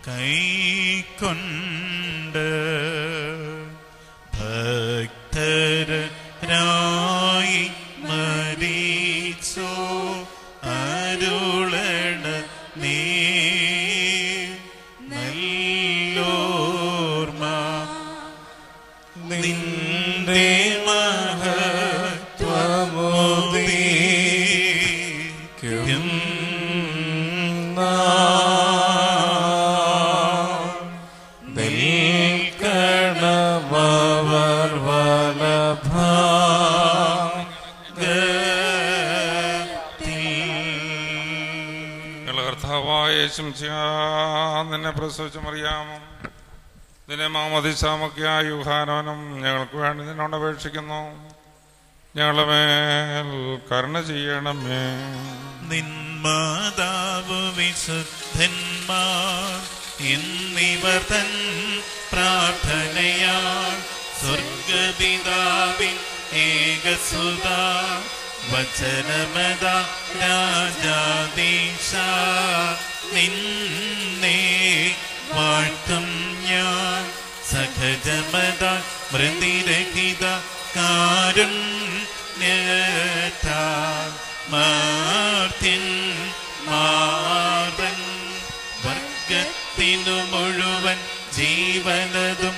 കൈക്കൊണ്ട് ഭക്തരായി മരിച്ചോ അരുളണ നീ നല്ലോർമ്മ നിന്റെ മഹത്വമോദിക്കും നിൽക്കണമവർ ഞങ്ങളുടെ കർത്താവായ യേശുംശിഹാ, നിന്നെ പ്രസവിച്ച മറിയാമോ നിന്നെ മാമതിസാമൊക്കെയായ യുഹാനോനും ഞങ്ങൾക്ക് വേണ്ടി നിന്നോട് അപേക്ഷിക്കുന്നു ഞങ്ങളുടെ മേൽ കരുണ ചെയ്യണമേ നിന്മാതാവ് വിശുദ്ധന്മാർ എന്നിവർ തൻ പ്രാർത്ഥനയാൽ സ്വർഗപിതാവിൻ ഏകസുത വചനമത രാജാദീശ നിന്നെ വാഴ്ത്തും ഞാൻ സഹജമത മൃതിരഹിത കാരുണ്യത്താ മാർത്തിൻ മാതൻ വർഗത്തിനു മുഴുവൻ ജീവനതും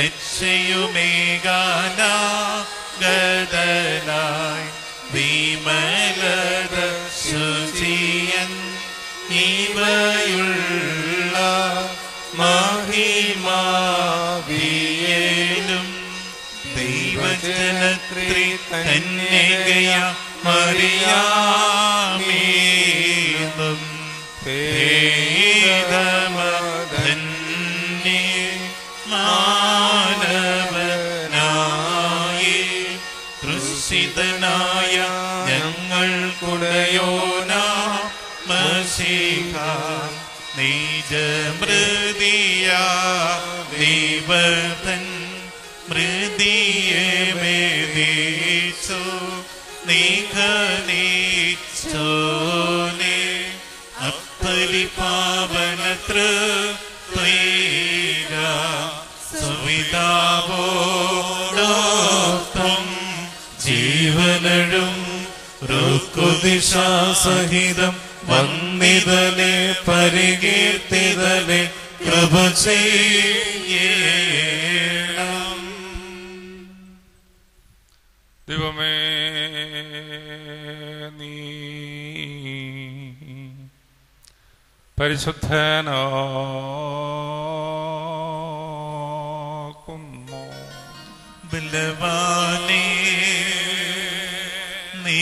രക്ഷയുമേകാനാഗതനായി വിമലത ശുചിയൻ ഇവയുള്ള മഹിമാവിയേലും ദൈവജനത്രി കന്യകയ മറിയാമേന്നും ഭേദമധന്യേ മാനവനായി കൃഷിതനായ ഞങ്ങൾക്കുടയോന മഷിക നീജമൃതിയ ദൈവതൻ മൃതിയെ മേദിച്ചു നീഖനീച്ചോനെ അപ്പലി പാവനത്ര ത്വൈര സുവിതാവോടൊപ്പം ജീവനഴും ഋക്കുദിശാസഹിതം വന്നിതനെ പരികീർത്തിതനെ കൃപ ചെയ്യണം ദൈവമേ നീ പരിശുദ്ധനാക്കുന്നു ബലവാനേ നീ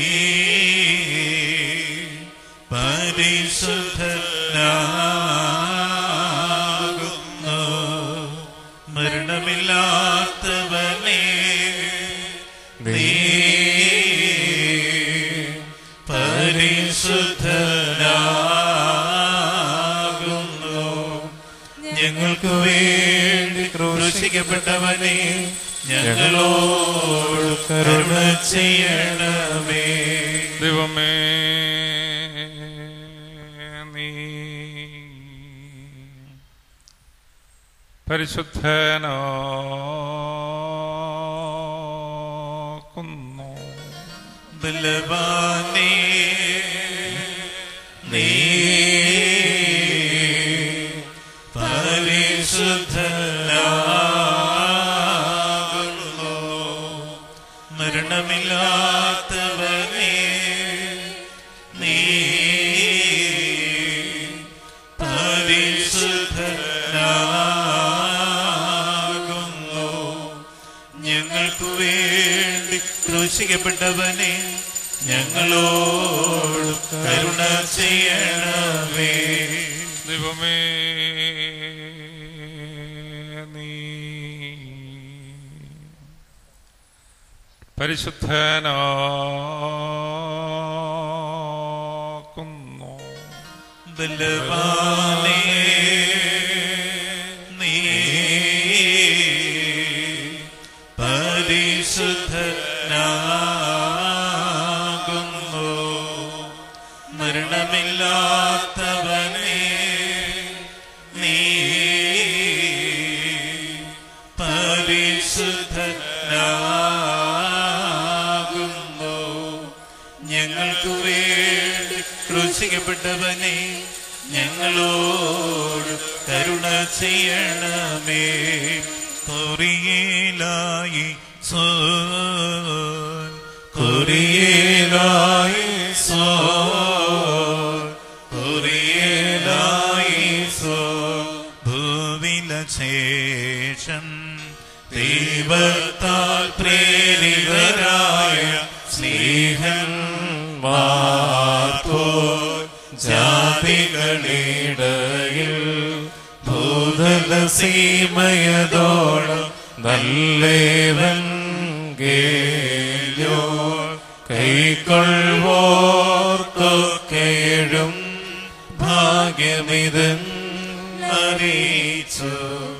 പരിശുദ്ധനാകുന്നു മരണമില്ലാത്തവനേ നീ പരിശുദ്ധനാകുന്നു ഞങ്ങൾക്ക് വേണ്ടി ക്രൂശിക്കപ്പെട്ടവനെ ഞങ്ങളോട് കരുണ ചെയ്യണമേ ദൈവമേ നീ പരിശുദ്ധനാക്കുന്നു ബലവാനേ നീ പരിശുദ്ധനാകുന്നു മരണമില്ലാത്തവനേ നീ പരിശുദ്ധനാകുന്നു ഞങ്ങൾക്ക് വേണ്ടി ക്രൂശിക്കപ്പെട്ടവനെ ഞങ്ങളോട് കരുണ ചെയ്യണമേ ദൈവമേ നീ പരിശുദ്ധനാക്കുന്നു ബലവാനേ നീ പരിശുദ്ധനാകുന്നു മരണമില്ലാത്തവനേ നീ ക്രൂശിക്കപ്പെട്ടവനെ ഞങ്ങളോട് കരുണ ചെയ്യണമേ കൊറിയേലായി സോ കൊറിയേലായി സോ കൊറിയേലായി സോ ഭൂവില ശേഷം ദൈവത്താൽ പ്രേരിതരായ സ്നേഹം വാർത്തോ ജാതികളിടയിൽ ഭൂതല സീമയതോളം നല്ലേവൻ കേയോ കൈക്കൊള്ളുവോർക്കൊക്കെഴും ഭാഗ്യമിതൻ അറിയിച്ചു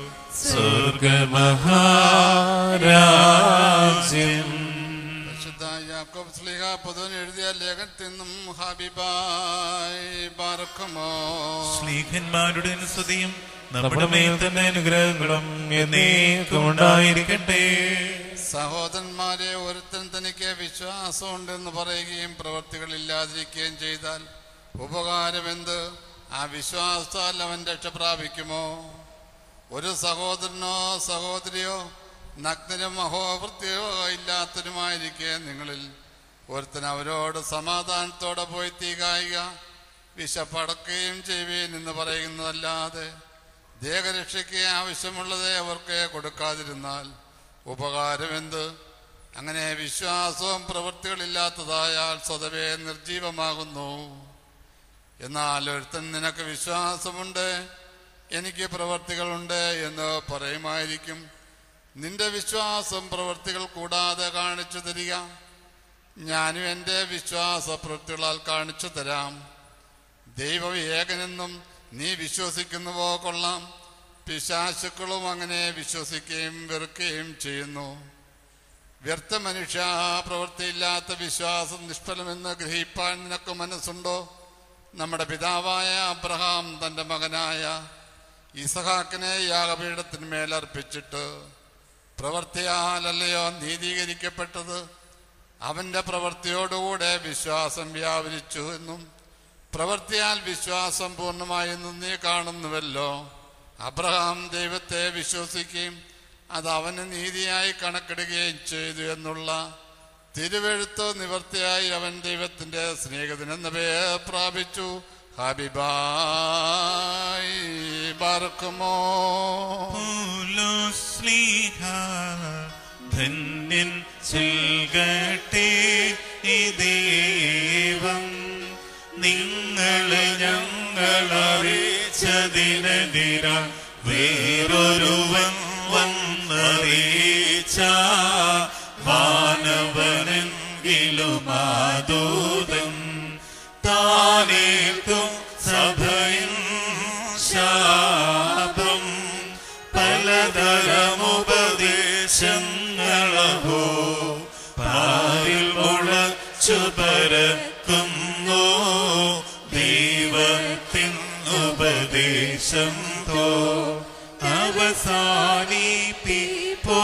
സ്വർഗമഹാരാജ്യം വിശുദ്ധ യാക്കോബ് സ്ലീഹ പൊതുവൻ എഴുതിയ ലേഖനത്തിൽ നിന്നും ഹാബിബായ് ബാറക്കുമോ സ്ലീഹന്മാരുടെ സ്തുതിയും നമ്മുടെ മേൽ തന്നെ അനുഗ്രഹങ്ങളും എന്നേക്കും ഉണ്ടായിരിക്കട്ടെ സഹോദരന്മാരെ ഒരുത്തൻ തനിക്ക് വിശ്വാസമുണ്ടെന്ന് പറയുകയും പ്രവർത്തികളില്ലാതിരിക്കുകയും ചെയ്താൽ ഉപകാരമെന്ത് ആ വിശ്വാസത്താൽ അവൻ രക്ഷ പ്രാപിക്കുമോ ഒരു സഹോദരനോ സഹോദരിയോ നഗ്നനും അഹോവൃത്തിയോ ഇല്ലാത്തനുമായിരിക്കെ നിങ്ങളിൽ ഒരുത്തൻ അവരോട് സമാധാനത്തോടെ പോയി തീ കായുക വിശപ്പടക്കുകയും ചെയ്യുവീൻ എന്ന് പറയുന്നതല്ലാതെ ദേഹരക്ഷയ്ക്ക് ആവശ്യമുള്ളത് അവർക്ക് കൊടുക്കാതിരുന്നാൽ ഉപകാരമെന്ത് അങ്ങനെ വിശ്വാസവും പ്രവൃത്തികളില്ലാത്തതായാൽ സ്വതവേ നിർജീവമാകുന്നു എന്നാൽ ഒരുത്തൻ നിനക്ക് വിശ്വാസമുണ്ട് എനിക്ക് പ്രവർത്തികളുണ്ട് എന്ന് പറയുമായിരിക്കും നിന്റെ വിശ്വാസം പ്രവർത്തികൾ കൂടാതെ കാണിച്ചു തരിക ഞാനും എൻ്റെ വിശ്വാസ പ്രവൃത്തികളാൽ കാണിച്ചു തരാം ദൈവം ഏകനെന്നും നീ വിശ്വസിക്കുന്നുവോ കൊള്ളാം പിശാശുക്കളും അങ്ങനെ വിശ്വസിക്കുകയും വെറുക്കുകയും ചെയ്യുന്നു വ്യർത്ഥ മനുഷ്യ പ്രവൃത്തിയില്ലാത്ത വിശ്വാസം നിഷ്ഫലമെന്ന് ഗ്രഹിപ്പാൻ നിനക്ക് മനസ്സുണ്ടോ നമ്മുടെ പിതാവായ അബ്രഹാം തന്റെ മകനായ ഇസഹാക്കിനെ യാഗപീഠത്തിന്മേൽ അർപ്പിച്ചിട്ട് പ്രവൃത്തിയാലല്ലയോ നീതീകരിക്കപ്പെട്ടത് അവന്റെ പ്രവൃത്തിയോടുകൂടെ വിശ്വാസം വ്യാപരിച്ചു എന്നും പ്രവൃത്തിയാൽ വിശ്വാസം പൂർണ്ണമായെന്നും നീ കാണുന്നുവല്ലോ അബ്രഹാം ദൈവത്തെ വിശ്വസിക്കുകയും അത് അവന് നീതിയായി കണക്കിടുകയും ചെയ്തു എന്നുള്ള തിരുവെഴുത്ത് നിവർത്തിയായി അവൻ ദൈവത്തിന്റെ സ്നേഹിതനെന്ന പേർ പ്രാപിച്ചു ഹബിബായി ബർക്കുമോ സ്ലീഹ ധന്യൻ ചെൽകട്ടെ ഈ ദൈവം നിങ്ങളെ ഞങ്ങളറിയിച്ചതിനെതിര വേറൊരുവൻ വന്നറിയിച്ച മാനവനെങ്കിലും ആദൂതൻ താനേക്കും സഭയിൻ ശാപം പലതരമുപദേശങ്ങളഹോ പാരിൽ മുളച്ചു പരക്കുന്നു ദൈവത്തിൻ ഉപദേശം തോ അവസാനിപ്പിപ്പോ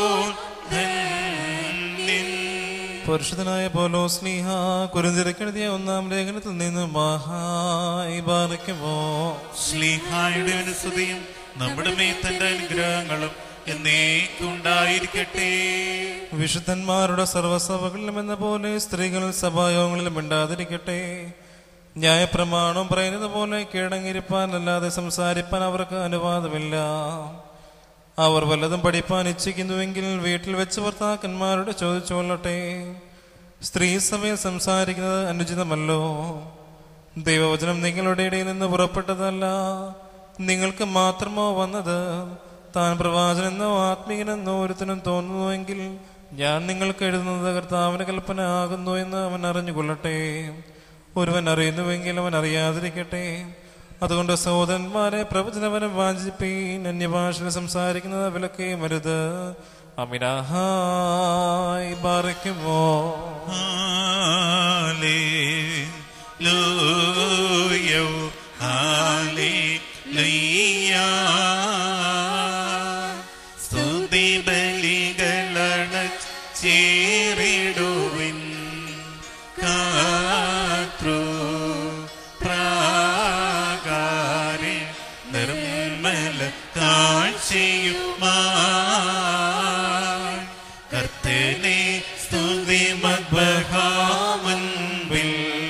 ധന്യൻ പരിശുദ്ധനായ പോലോ സ്നേഹ കുരുന്തിരക്കെഴുതിയ ഒന്നാം ലേഖനത്തിൽ നിന്ന് മഹായി ബാധിക്കുമോ ശ്ലീഹായുടെ അനുസ്തുതിയും നമ്മുടെ മേൽ തന്റെ അനുഗ്രഹങ്ങളും എന്നേക്കുണ്ടായിരിക്കട്ടെ വിശുദ്ധന്മാരുടെ സർവ്വസഭകളിലും എന്ന പോലെ സ്ത്രീകൾ സഭായോഗങ്ങളിലും മിണ്ടാതിരിക്കട്ടെ ന്യായപ്രമാണം പറയുന്നത് പോലെ കീഴടങ്ങിയിരിപ്പാൻ അല്ലാതെ സംസാരിപ്പാൻ അവർക്ക് അനുവാദമില്ല അവർ വല്ലതും പഠിപ്പാൻ ഇച്ഛിക്കുന്നുവെങ്കിൽ വീട്ടിൽ വെച്ച് ഭർത്താക്കന്മാരോട് ചോദിച്ചുകൊള്ളട്ടെ സ്ത്രീ സഭയിൽ സംസാരിക്കുന്നത് അനുചിതമല്ലോ ദൈവവചനം നിങ്ങളുടെ ഇടയിൽ നിന്ന് പുറപ്പെട്ടതല്ല നിങ്ങൾക്ക് മാത്രമോ വന്നത് താൻ പ്രവാചനെന്നോ ആത്മീയനെന്നോ ഒരുത്തനും തോന്നുന്നുവെങ്കിൽ ഞാൻ നിങ്ങൾക്ക് എഴുതുന്നത് കർത്താവിന്റെ കൽപ്പന ആകുന്നു എന്ന് അവൻ അറിഞ്ഞുകൊള്ളട്ടെ ഒരുവൻ അറിയുന്നുവെങ്കിൽ അവൻ അറിയാതിരിക്കട്ടെ അതുകൊണ്ട് സഹോദരന്മാരെ പ്രവചനവനം വാഞ്ചിപ്പീൻ അന്യഭാഷയിൽ സംസാരിക്കുന്നത് വിലക്കുകയും അരുത് അമിനാഹായി ബാറയ്ക്കുമോ Hallelujah, hallelujah. സ്തുതി ബലികളണച്ചേറിടുവിൻ കാത്രു സകല കാഴ്ചയുമാ കർത്തനെ സ്തുതി മദ്ബഹാമൻപിൽ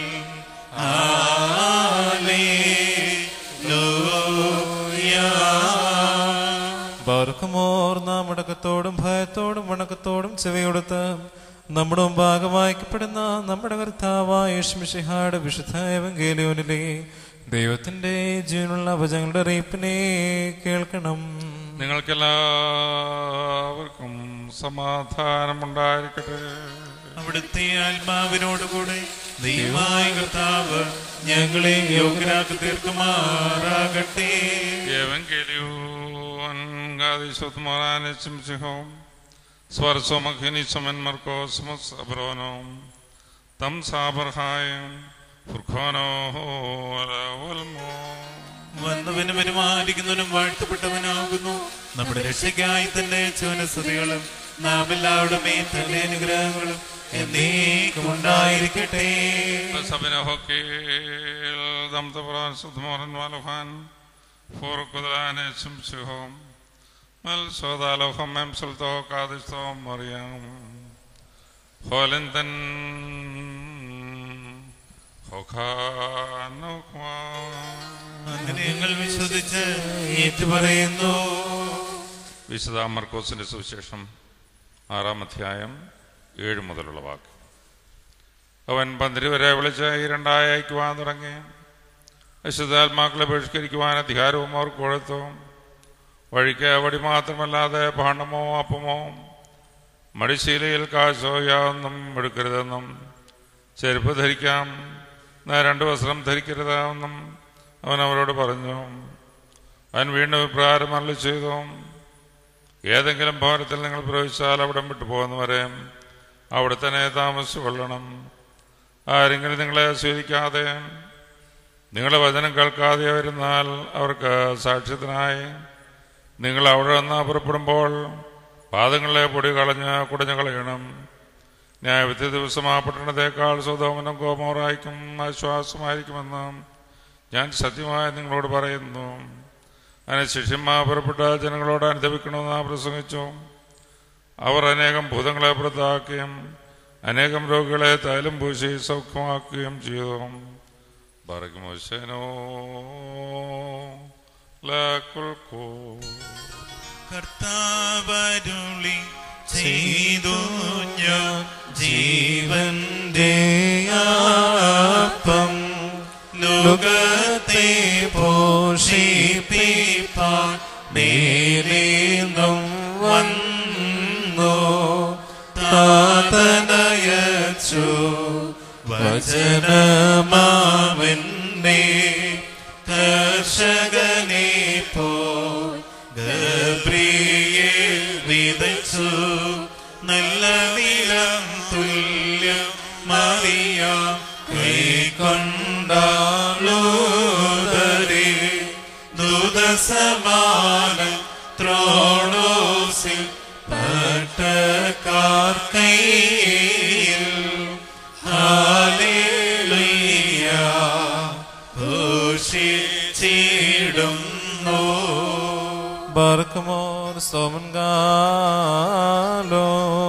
ബാർക്കുമോർ നാം അടക്കത്തോടും ഭയത്തോടും വണക്കത്തോടും ചെവിയൊടുത്ത് നമ്മുടെ മുമ്പാകെ വായിക്കപ്പെടുന്ന നമ്മുടെ കർത്താവായ യേശുമിഷിഹായുടെ വിശുദ്ധ എവങ്കേലിയോനിലെ ദൈവത്തിന്റെ ജീവനുള്ള വചങ്ങളുടെ അറിയിപ്പിനെ കേൾക്കണം നിങ്ങൾക്കെല്ലാവർക്കും സമാധാനമുണ്ടായിരിക്കട്ടെ അവിടുത്തെ ആത്മാവിനോടുകൂടെ ദൈവമായ കർത്താവ് ഞങ്ങളെ യോഗ്യരാക്കി തീർക്കുമാറാകട്ടെ Evangelion gadisot moranesim sihom svarsom akhinisam en markosmos abronom tam sabarhayim furkhano walmo വന്നവനും വരുമാനിക്കുന്നവനും വാഴ്ത്തപ്പെട്ടവനാകുന്നു നമ്മുടെ രക്ഷയ്ക്കായി തന്നെ ചുവനസ്തുതികളും നാം എല്ലാവരുടെ മേൽ തന്നെ അനുഗ്രഹങ്ങളും എന്നേക്കും ഉണ്ടായിരിക്കട്ടെ sabina hokil dam tabran sudmoran walhan furkudranesim sihom mal sodalofam em sulto kadisto mariam Holinten Hokanokwa അങ്ങനെ ഞങ്ങൾ വിശ്വസിച്ച് ഏറ്റുപറയുന്നു വിശുദ്ധ മർക്കോസിന്റെ സുവിശേഷം ആറാം അധ്യായം ഏഴ് മുതലുള്ള വാക്ക് അവൻ പന്തിരി വരെ വിളിച്ച് ഈ രണ്ടായി അയക്കുവാൻ തുടങ്ങി വിശുദ്ധാത്മാക്കളെ ബഹിഷ്കരിക്കുവാൻ അധികാരവും അവർക്ക് കൊടുത്തു വഴിക്ക് വടി മാത്രമല്ലാതെ ഭാണ്ഡമോ അപ്പമോ മടിശീലയിൽ കാശോ യാതൊന്നും എടുക്കരുതെന്നും ചെരുപ്പ് ധരിക്കാം എന്നാൽ രണ്ട് വസ്ത്രം ധരിക്കരുതെന്നും അവൻ അവരോട് പറഞ്ഞു അവൻ വീണ്ടും ഇപ്രകാരം അരളി ചെയ്തു ഏതെങ്കിലും ഭവനത്തിൽ നിങ്ങൾ പ്രവേശിച്ചാൽ അവിടെ വിട്ടു പോകുന്നവരെ അവിടെ തന്നെ താമസിച്ചു കൊള്ളണം ആരെങ്കിലും നിങ്ങളെ സ്വീകരിക്കാതെ നിങ്ങളുടെ വചനം കേൾക്കാതെ വരുന്നാൽ അവർക്ക് സാക്ഷ്യത്തിനായി നിങ്ങൾ അവിടെ നിന്ന് പുറപ്പെടുമ്പോൾ പാദങ്ങളെ പൊടി കളഞ്ഞ് കുടഞ്ഞു കളയണം ന്യായവിധി ദിവസം ആ പട്ടണത്തേക്കാൾ സ്വതോമനം കോമോറായിക്കും ആശ്വാസമായിരിക്കുമെന്ന് ഞാൻ സത്യമായി നിങ്ങളോട് പറയുന്നു അങ്ങനെ ശിഷ്യന്മാർ പുറപ്പെട്ട ജനങ്ങളോട് അനുദപിക്കണമെന്ന് പ്രസംഗിച്ചു അവർ അനേകം ഭൂതങ്ങളെ പുറത്താക്കുകയും അനേകം രോഗികളെ തൈലം പൂശി സൗഖ്യമാക്കുകയും ചെയ്തു ബറക്കുമോശനോ ലക്കുൽക്കോ കർത്താവരുളി ചെയ്തു ഞാൻ ജീവന്റെ അപ്പം ലോകത്തെ പോഷിപ്പിപ്പാൻ മേലേന്നും വന്നു താതനയച്ചു വചനമാവന്റെ കർഷകനെ പോ ഗബ്രിയേൽ വിതച്ചു നല്ല നിലം തുല്യം മറിയാം കൈക്കൊണ്ടാളൂതരെ ദൂതസമാനം ത്രോണോസിൽ പട്ടക്കാർ കൈയിൽ ഹാലേലുയ്യ ഘോഷിച്ചിടുന്നു ബാർക്കുമോർ സോമൻ ഗാലോ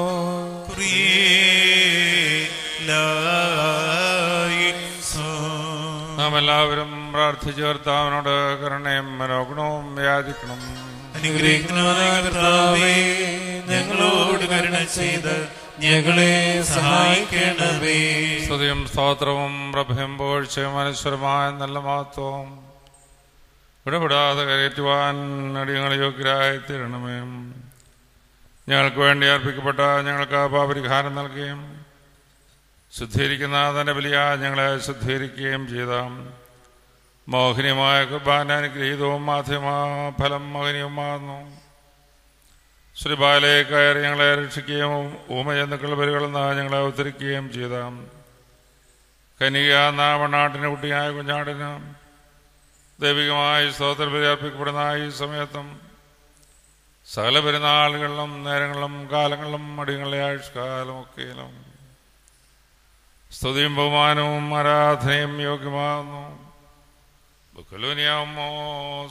നാം എല്ലാവരും പ്രാർത്ഥിച്ചു കർത്താവിനോട് കരുണയും മനോഗുണവും യാചിക്കണം അനുഗ്രഹിക്കുന്നവനായ കർത്താവേ ഞങ്ങളോട് കരുണ ചെയ്ത് ഞങ്ങളെ സഹായിക്കണമേ സ്തുതിയും സ്തോത്രവും പ്രഭയും പോഴ്ചയും അനശ്വരമായ നല്ല മഹത്വവും ഇടപെടാതെ കയറ്റുവാൻ അടിയങ്ങൾ യോഗ്യരായി തീരണമേ ഞങ്ങൾക്ക് വേണ്ടി അർപ്പിക്കപ്പെട്ട ഞങ്ങൾക്ക് പാപരിഹാരം നൽകുകയും ശുദ്ധീകരിക്കുന്ന തന്റെ ബലിയ ഞങ്ങളെ ശുദ്ധീകരിക്കുകയും ചെയ്ത മോഹിനിയമായ കുർബാന അനുഗ്രഹീതവും മാധ്യമ ഫലം മോഹിനിയുമാകുന്നു ശ്രീബാലെ കയറി ഞങ്ങളെ രക്ഷിക്കുകയും ഊമജന്തുക്കൾ ബലികളിൽ നിന്ന് ഞങ്ങളെ ഉദ്ധരിക്കുകയും ചെയ്ത കനിക നാമനാട്ടിന് കുട്ടിയായ കുഞ്ഞാടിന് ദൈവികമായി സ്തോത്ര ബലി അർപ്പിക്കപ്പെടുന്ന ഈ സമയത്തും സകല പെരുന്നാളുകളിലും നേരങ്ങളിലും കാലങ്ങളിലും അടിയങ്ങളുടെ ആയുഷ്കാലം ഒക്കെയിലും സ്തുതിയും ബഹുമാനവും ആരാധനയും യോഗ്യമാകുന്നു بكلونيامو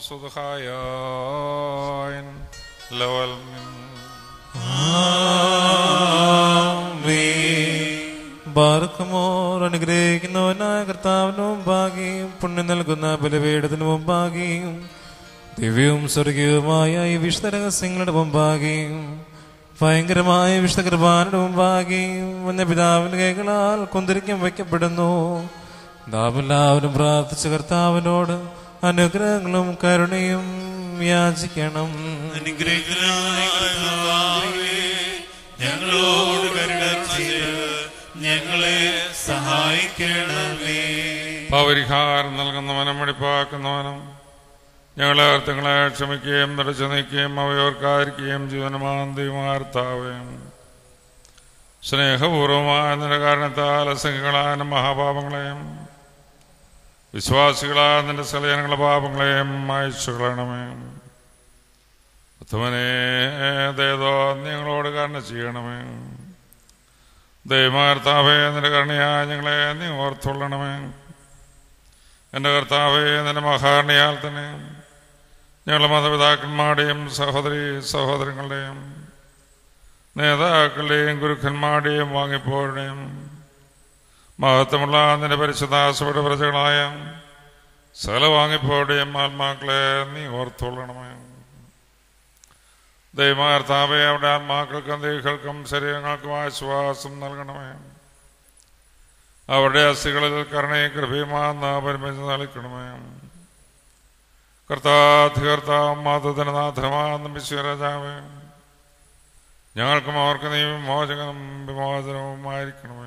صدخايا لول من ബാർക്കുമോർ അനുഗ്രഹിക്കുന്നവനായ കർത്താവിന് മുമ്പാകെയും പുണ്യം നൽകുന്ന ബലപീഠത്തിന് മുമ്പാകെയും ദിവ്യവും സ്വർഗീയവുമായ ഈ വിശുദ്ധ രഹസ്യങ്ങളുടെ മുമ്പാകെയും ഭയങ്കരമായ വിശുദ്ധ കൃപാനയുടെ മുമ്പാകെയും വന്ന പിതാവിന്റെ കൈകളാൽ കുന്തിരിക്കം വയ്ക്കപ്പെടുന്നു നാം എല്ലാവരും പ്രാർത്ഥിച്ച കർത്താവിനോട് അനുഗ്രഹങ്ങളും കരുണയും യാചിക്കണം അനുഗ്രഹിക്കനായ കർത്താവേ, ഞങ്ങളോട് കരുണ ചെയ്ത് ഞങ്ങളെ സഹായിക്കണമേ പൗരിഹാരം നൽകുന്നവനും വെടിപ്പാക്കുന്നവനും ഞങ്ങളെ അർത്ഥങ്ങളെ ക്ഷമിക്കുകയും നിറച്ചു നീക്കുകയും അവയോർക്കാതിരിക്കുകയും ജീവനമാന്തിയുമാർത്താവുകയും സ്നേഹപൂർവമായ നിന്റെ കാരണത്താൽ അസംഖ്യങ്ങളായ മഹാപാപങ്ങളെയും വിശ്വാസികളായ നിന്റെ സലയനങ്ങളുടെ പാപങ്ങളെയും അയച്ചു കളയണമേ ഉത്തമനെ ദേതോ ഞങ്ങളോട് കരുണ ചെയ്യണമേ ദൈവമാർത്താവേ നിന്റെ കരുണയായ ഞങ്ങളെ നീ ഓർത്തുള്ളണമേ എൻ്റെ കർത്താവേ നിന്റെ മഹാരണയാൽ തന്നെ ഞങ്ങളുടെ മാതാപിതാക്കന്മാരുടെയും സഹോദരി സഹോദരങ്ങളുടെയും നേതാക്കളുടെയും ഗുരുക്കന്മാരുടെയും വാങ്ങിപ്പോരുടെയും മഹത്വമുള്ള നിന്റെ പരിശുദ്ധാസയുടെ പ്രജകളായ സകല വാങ്ങിപ്പോരുടെയും ആത്മാക്കളെ നീ ഓർത്തുകൊള്ളണമേ ദൈവമാർത്താവെ അവിടെ ആത്മാക്കൾക്കും ദേഹികൾക്കും ശരീരങ്ങൾക്കും ആശ്വാസം നൽകണമേ അവരുടെ അസ്ഥികളിൽ കരുണയും കൃപയുമാന്ന് പരിമിച്ച് നൽകണമേ കർത്താധികർത്താവും മാതൃനാഥനമാകുന്ന വിശ്വരാജാവേ ഞങ്ങൾക്കും അവർക്ക് നീ വിമോചകനും വിമോചനവുമായിരിക്കണമേ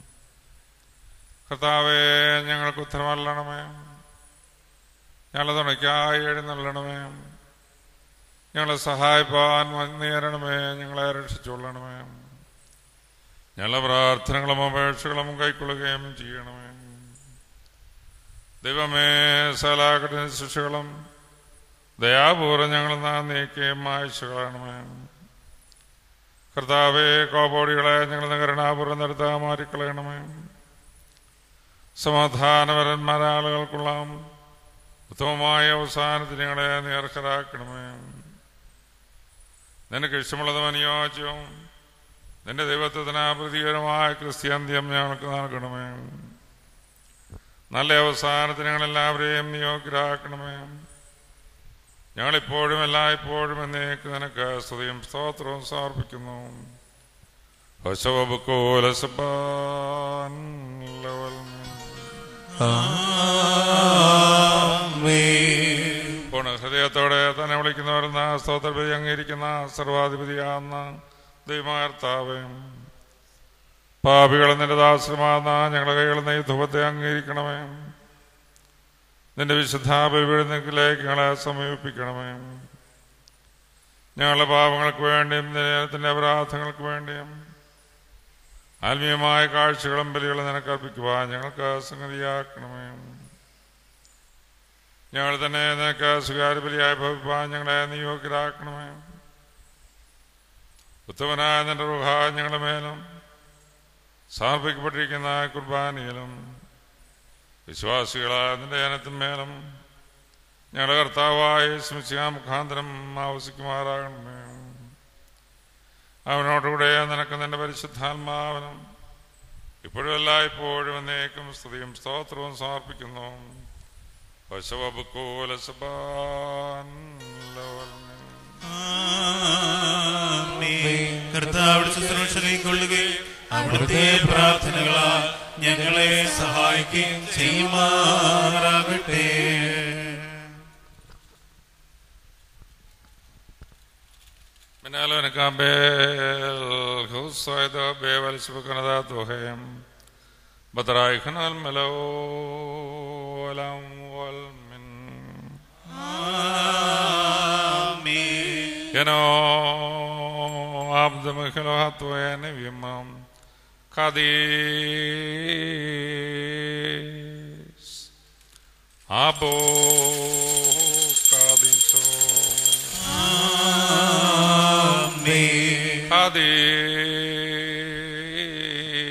കർത്താവേ ഞങ്ങൾക്ക് ഉത്തരമല്ലണമേ ഞങ്ങളെ തുണയ്ക്കായി എഴുന്നള്ളണമേ ഞങ്ങളെ സഹായിപ്പാൻ നേരണമേ ഞങ്ങളെ രക്ഷിച്ചുകൊള്ളണമേ ഞങ്ങളുടെ പ്രാർത്ഥനകളും അപേക്ഷകളും കൈക്കൊള്ളുകയും ചെയ്യണമേ ദൈവമേ സലാകട്ടിന് ശിക്ഷകളും ദയാപൂർവ്വം ഞങ്ങൾ നീക്കുകയും അയച്ചു കളയണമേ കർത്താവേ കോപോടികളെ ഞങ്ങൾ കരുണാപൂർവ്വം നിർത്താൻ മാറിക്കളയണമേ സമാധാനപരന്മാരായ ആളുകൾക്കുള്ള ഉത്തമമായ അവസാനത്തിന് ഞങ്ങളെ നേർക്കരാക്കണമേ നിനക്ക് ഇഷ്ടമുള്ളതും അനുയോജ്യവും നിന്റെ ദൈവത്വത്തിന് പ്രതികരമായ ക്രിസ്ത്യാന്ത്യം ഞങ്ങൾക്ക് നൽകണമേ നല്ല അവസാനത്തിന് ഞങ്ങളെല്ലാവരെയും നിയോഗ്യരാക്കണമേ ഞങ്ങളിപ്പോഴും എല്ലായ്പ്പോഴും എന്നേക്ക് നിനക്ക് സ്തുതിയും സ്തോത്രവും സമർപ്പിക്കുന്നു ഹശവബുക്കോലസബാൻ ലവൽ പൂർണ്ണ ഹൃദയത്തോടെ തന്നെ വിളിക്കുന്നവരെന്ന സ്തോത്രപതി അംഗീകരിക്കുന്ന സർവാധിപതിയാന്ന ദൈവമാർത്താവേ പാപികൾ നിന്റെ ദാസമാകുന്ന ഞങ്ങളുടെ കൈകളിൽ നീ ധൂപത്തെ അംഗീകരിക്കണമേ നിന്റെ വിശുദ്ധ ബലിപീഠത്തിലേക്ക് ഞങ്ങളെ സമീപിക്കണമേ ഞങ്ങളുടെ പാപങ്ങൾക്ക് വേണ്ടിയും നിന്റെ അപരാധങ്ങൾക്ക് വേണ്ടിയും ആത്മീയമായ കാഴ്ചകളും ബലികളും നിനക്ക് അർപ്പിക്കുവാൻ ഞങ്ങൾക്ക് സംഗതിയാക്കണമേ ഞങ്ങൾ തന്നെ നിനക്ക് സ്വകാര്യ ബലിയായി ഭവിപ്പാൻ ഞങ്ങളെ നിയോഗ്യരാക്കണമേ ഉത്തമനായ നിന്റെ റുഹ ഞങ്ങളുടെ മേലും സമർപ്പിക്കപ്പെട്ടിരിക്കുന്ന കുർബാനയിലും വിശ്വാസികളായ നിന്റെ ജനത്തിന്മേലും ഞങ്ങളുടെ കർത്താവായ സ്മിസിയാ മുഖാന്തരം ആവസിക്കുമാറാകണമേ അവനോടുകൂടെ നിനക്ക് നിന്റെ പരിശുദ്ധാത്മാവനും ഇപ്പോഴും എല്ലായ്പ്പോഴും എന്നേക്കും സ്തുതിയും സ്തോത്രവും സമർപ്പിക്കുന്നു പശവബുക്കൂലസബാൻ ലവൽമേ ആമേൻ. കർത്താവിടെ ശുശ്രൂഷ കൈക്കൊള്ളുകയും അവിടുത്തെ പ്രാർത്ഥനകളാൽ ഞങ്ങളെ സഹായിക്കുകയും ചെയ്യുമാറാകട്ടെ منالو نكامبل خصائد بيوال سبكنا توهم بدرايخن الملو ولم والمن ആമേൻ. ينو عبد مخلو هاتوين بيمام قديس أبو قديسو ആമേൻ.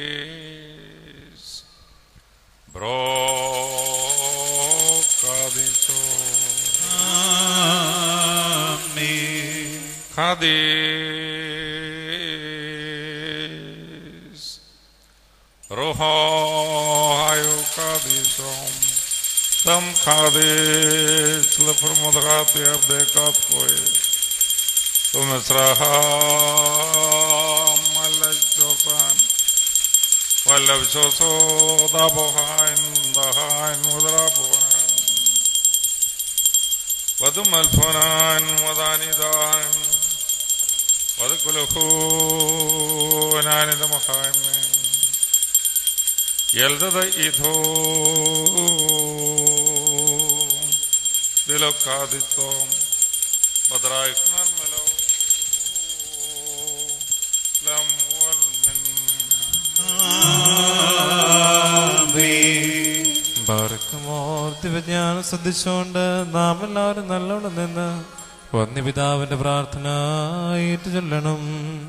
Hadis. Bro Hadis. Kadis. Rohayu Kadisom. Tam Kadis Lefermodgati Abdekat Koe. Tumesraham Malachokan. Wallabshoso Dabohain Dahain Mudrapuan. Vadum Alfunan Wadanidan. وذكله ونعند محامي يلدد إيثو دلو قادتهم بدرايكنا الملو لم والمن ബാർക്കുമോർ ദിവ്യജ്ഞാനം ശ്രദ്ധിച്ചുകൊണ്ട് നാം എല്ലാവരും നല്ലോണം നിന്ന് വന്യപിതാവിന്റെ പ്രാർത്ഥന ഏറ്റു ചൊല്ലണം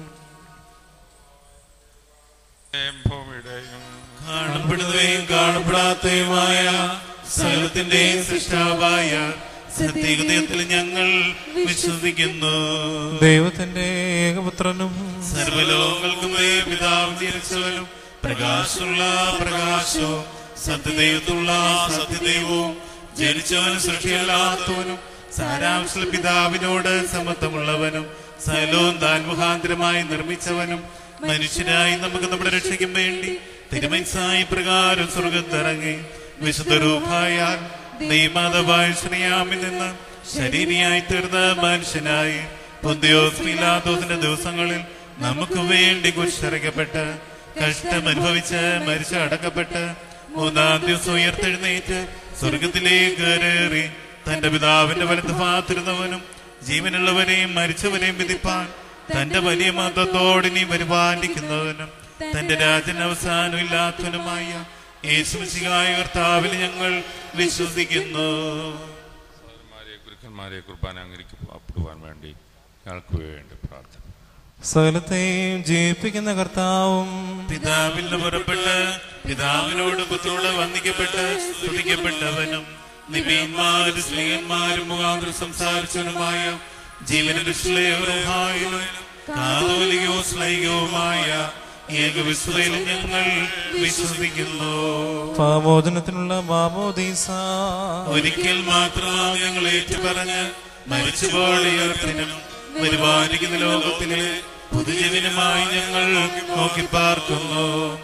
ഭൂമിയുടെയും കാണപ്പെടുന്നവയും കാണപ്പെടാത്തതുമായ സകലത്തിന്റെയും സൃഷ്ടാവായ സത്യഹൃദയത്തിൽ ഞങ്ങൾ വിശ്വസിക്കുന്നു ദൈവത്തിന്റെ ഏകപുത്രനും സർവലോകങ്ങൾക്കും പിതാവ് ജനിച്ചവനും പ്രകാശമുള്ള പ്രകാശവും സത്യദൈവത്തുള്ള സത്യദൈവവും ജനിച്ചവനും സൃഷ്ടിയല്ലാത്തവനും സാരാംശ പിതാവിനോട് സമത്വമുള്ളവനും സകലവും താൻ മുഖാന്തരമായി നിർമ്മിച്ചവനും മനുഷ്യനായി നമുക്ക് നമ്മുടെ രക്ഷയ്ക്കും വേണ്ടി തിരുമൻസായി പ്രകാരം സ്വർഗത്തിറങ്ങി വിശുദ്ധ രൂപായാൽ ദൈവമാതവായ ശ്രീയാമിൽ നിന്ന് ശരീരിയായി തീർന്ന മനുഷ്യനായി പൊന്തിയോസ് പീലാത്തോസിന്റെ ദിവസങ്ങളിൽ നമുക്ക് വേണ്ടി കുരിശിറക്കപ്പെട്ട് കഷ്ടം അനുഭവിച്ച് മരിച്ച് അടക്കപ്പെട്ട് മൂന്നാം ദിവസം ഉയർത്തെഴുന്നേറ്റ് സ്വർഗത്തിലേക്ക് കയറി തന്റെ പിതാവിന്റെ വലത്ത് ഭാഗത്തിരുന്നവനും ജീവനുള്ളവരെയും മരിച്ചവരെയും വിധിപ്പാൻ തന്റെ വലിയ മതത്തോടിനി പരിപാലിക്കുന്നവനും തന്റെ രാജൻ അവസാനമില്ലാത്തവനുമായ യേശുമിശിഹായ കർത്താവിൽ ഞങ്ങൾ വിശ്വസിക്കുന്നു സഹോദരന്മാരെ ഗുരുക്കന്മാരെ കുർബാന അംഗീകരിക്കപ്പെടുവാൻ വേണ്ടി ഞങ്ങൾക്ക് വേണ്ടി പ്രാർത്ഥന സകലത്തെയും ജീവിപ്പിക്കുന്ന കർത്താവും പിതാവിൽ നിന്ന് പുറപ്പെട്ട് പിതാവിനോട് പുത്രോട് വന്ദിക്കപ്പെട്ട് സ്തുതിക്കപ്പെട്ടവനും നിബീന്മാരും സ്നേഹന്മാരും മുഖാന്തരം സംസാരിച്ചവനുമായ ജീവനുഷ്ലയവരുമായും കാതോലികവും സ്ലൈകവുമായ ഏകവിശ്വതയിൽ ഞങ്ങൾ വിശ്വസിക്കുന്നു പാമോചനത്തിനുള്ള മാമോദീസ ഒരിക്കൽ മാത്രം ഞങ്ങൾ ഏറ്റുപറഞ്ഞ് മരിച്ചുപോയ ഉയർത്തിനും പരിപാലിക്കുന്ന ലോകത്തിലെ പുതുജീവനുമായി ഞങ്ങൾ നോക്കി പാർക്കുന്നു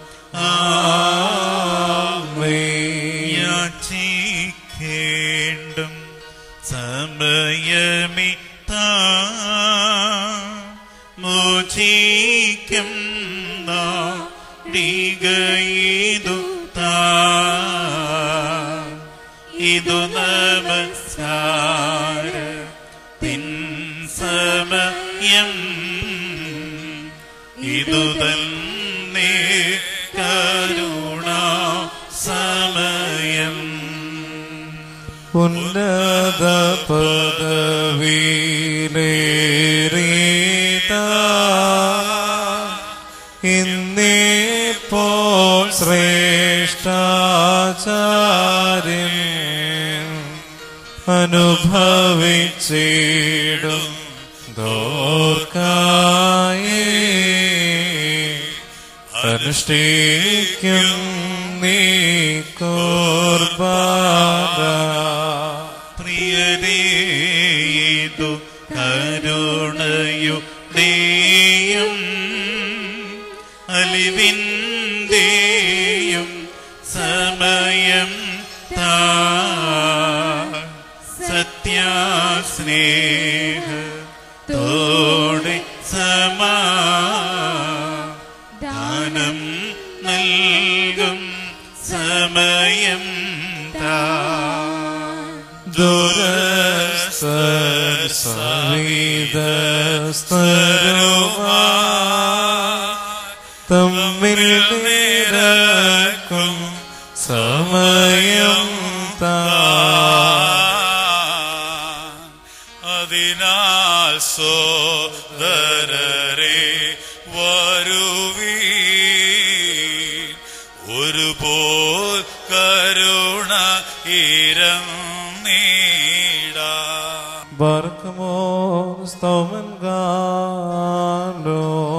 യാചിക്കേണ്ടും സമയമി മോചിക്കും നാടികയിതു താ ഇതു നമസ്കാര തിൻ സമയം ഇതു തന്നെ കരുണ സമയം ഉന്നത പദവിയിലേറിത ഇന്നിപ്പോൾ ശ്രേഷ്ഠാചാര്യൻ അനുഭവിച്ചിടും ദോർക്കായി അനുഷ്ഠിക്കും നീ കുർബാന പ്രിയരേതു കരുണയുടെയും അലിവിന്റെയും സമയം താ സത്യാസ്നേഹ തോടെ സമാധാനം നൽകും സമയം താ ദുരസ്തർ സവിതസ്തരുമാ തമ്മിൽ നിരക്കും സമയം താ അതിനാൽ സോദരരെ വരുവീ ഒരുപോൽ കരുണ ഇരം നീടാ ബർക്കമോ സ്തോമൻ ഗാലോ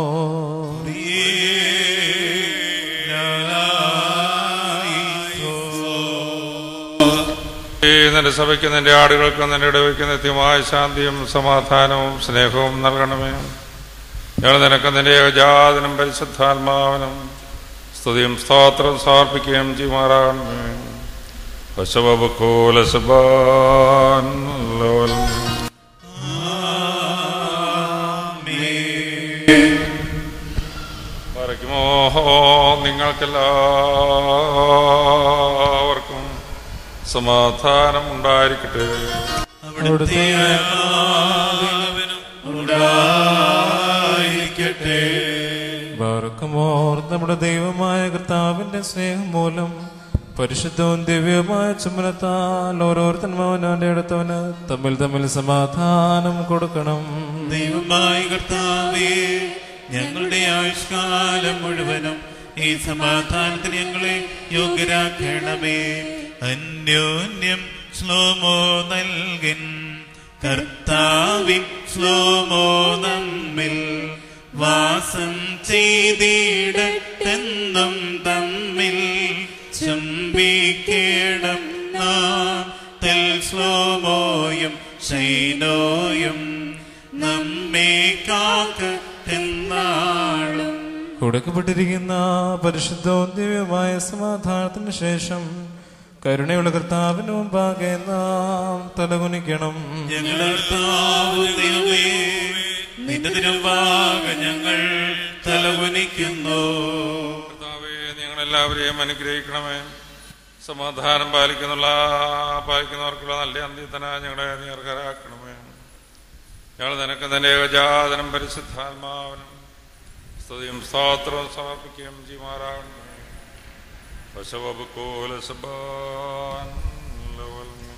ഈ നിന്റെ സഭയ്ക്ക് നിന്റെ ആടുകൾക്ക് നിന്റെ ഇടവയ്ക്ക് നിത്യമായ ശാന്തിയും സമാധാനവും സ്നേഹവും നൽകണമേ ഞങ്ങൾ നിനക്ക് നിന്റെ ഏകജാതനും പരിശുദ്ധാത്മാവനും സ്തുതിയും സ്തോത്രം സമർപ്പിക്കുകയും ചെയ്യുമാറാകണമേ വശവബുക്കൂലസബാൻ ലോലം മറയ്ക്കുമോ നിങ്ങൾക്കെല്ലാവർക്കും സമാധാനം ഉണ്ടായിരിക്കട്ടെ അവിടുത്തെ ഉണ്ടായിരിക്കട്ടെ ബർക്കമോർ നമ്മുടെ ദൈവമായ കർത്താവിന്റെ സ്നേഹം മൂലം പരിശുദ്ധവും ദിവ്യവുമായ ചുമലത്താൽ ഓരോരുത്തന്മാവനവന്റെ അടുത്തവന് തമ്മിൽ തമ്മിൽ സമാധാനം കൊടുക്കണം ദൈവമായ കർത്താവേ ഞങ്ങളുടെ ആയുഷ്കാലം മുഴുവനും ഈ സമാധാനത്തിന് ഞങ്ങളെ യോഗ്യരാക്കണമേ അന്യോന്യം ശ്ലോമോ നൽകൻ കർത്താവിൻ ശ്ലോമോ നമ്മിൽ വാസം ചെയ്തിടട്ടെന്നും തമ്മിൽ ചുംബിക്കേണം നാം തെൽ ശ്ലോമോയും ശൈനോയും നമ്മെ കാക്കെന്നാളും കൊടുക്കപ്പെട്ടിരിക്കുന്ന പരിശുദ്ധവും ദിവ്യമായ സമാധാനത്തിന് ശേഷം കരുണയുള്ള കർത്താവിന് മുമ്പാകെ നാം തലകുനിക്കണം ഞങ്ങളുടെ കർത്താവ് ദൈവമേ നിന്റെ തിരുവാക ഞങ്ങൾ തലകുനിക്കുന്നു കർത്താവേ ഞങ്ങളെല്ലാവരെയും അനുഗ്രഹിക്കണമേ സമാധാനം പാലിക്കുന്നുള്ള പാലിക്കുന്നവർക്കുള്ള നല്ല അന്ത്യത്തന ഞങ്ങളെ നീർക്കരാക്കണമേ ഞങ്ങൾ നിനക്ക് നിന്റെ ഏകജാതനം പരിശുദ്ധാത്മാവനും സ്തുതിയും സ്തോത്രവും സമർപ്പിക്കുകയും ചെയ്യുമാറാകണമേ വശവബുക്കോലസബാൻ ലവൽമീൻ.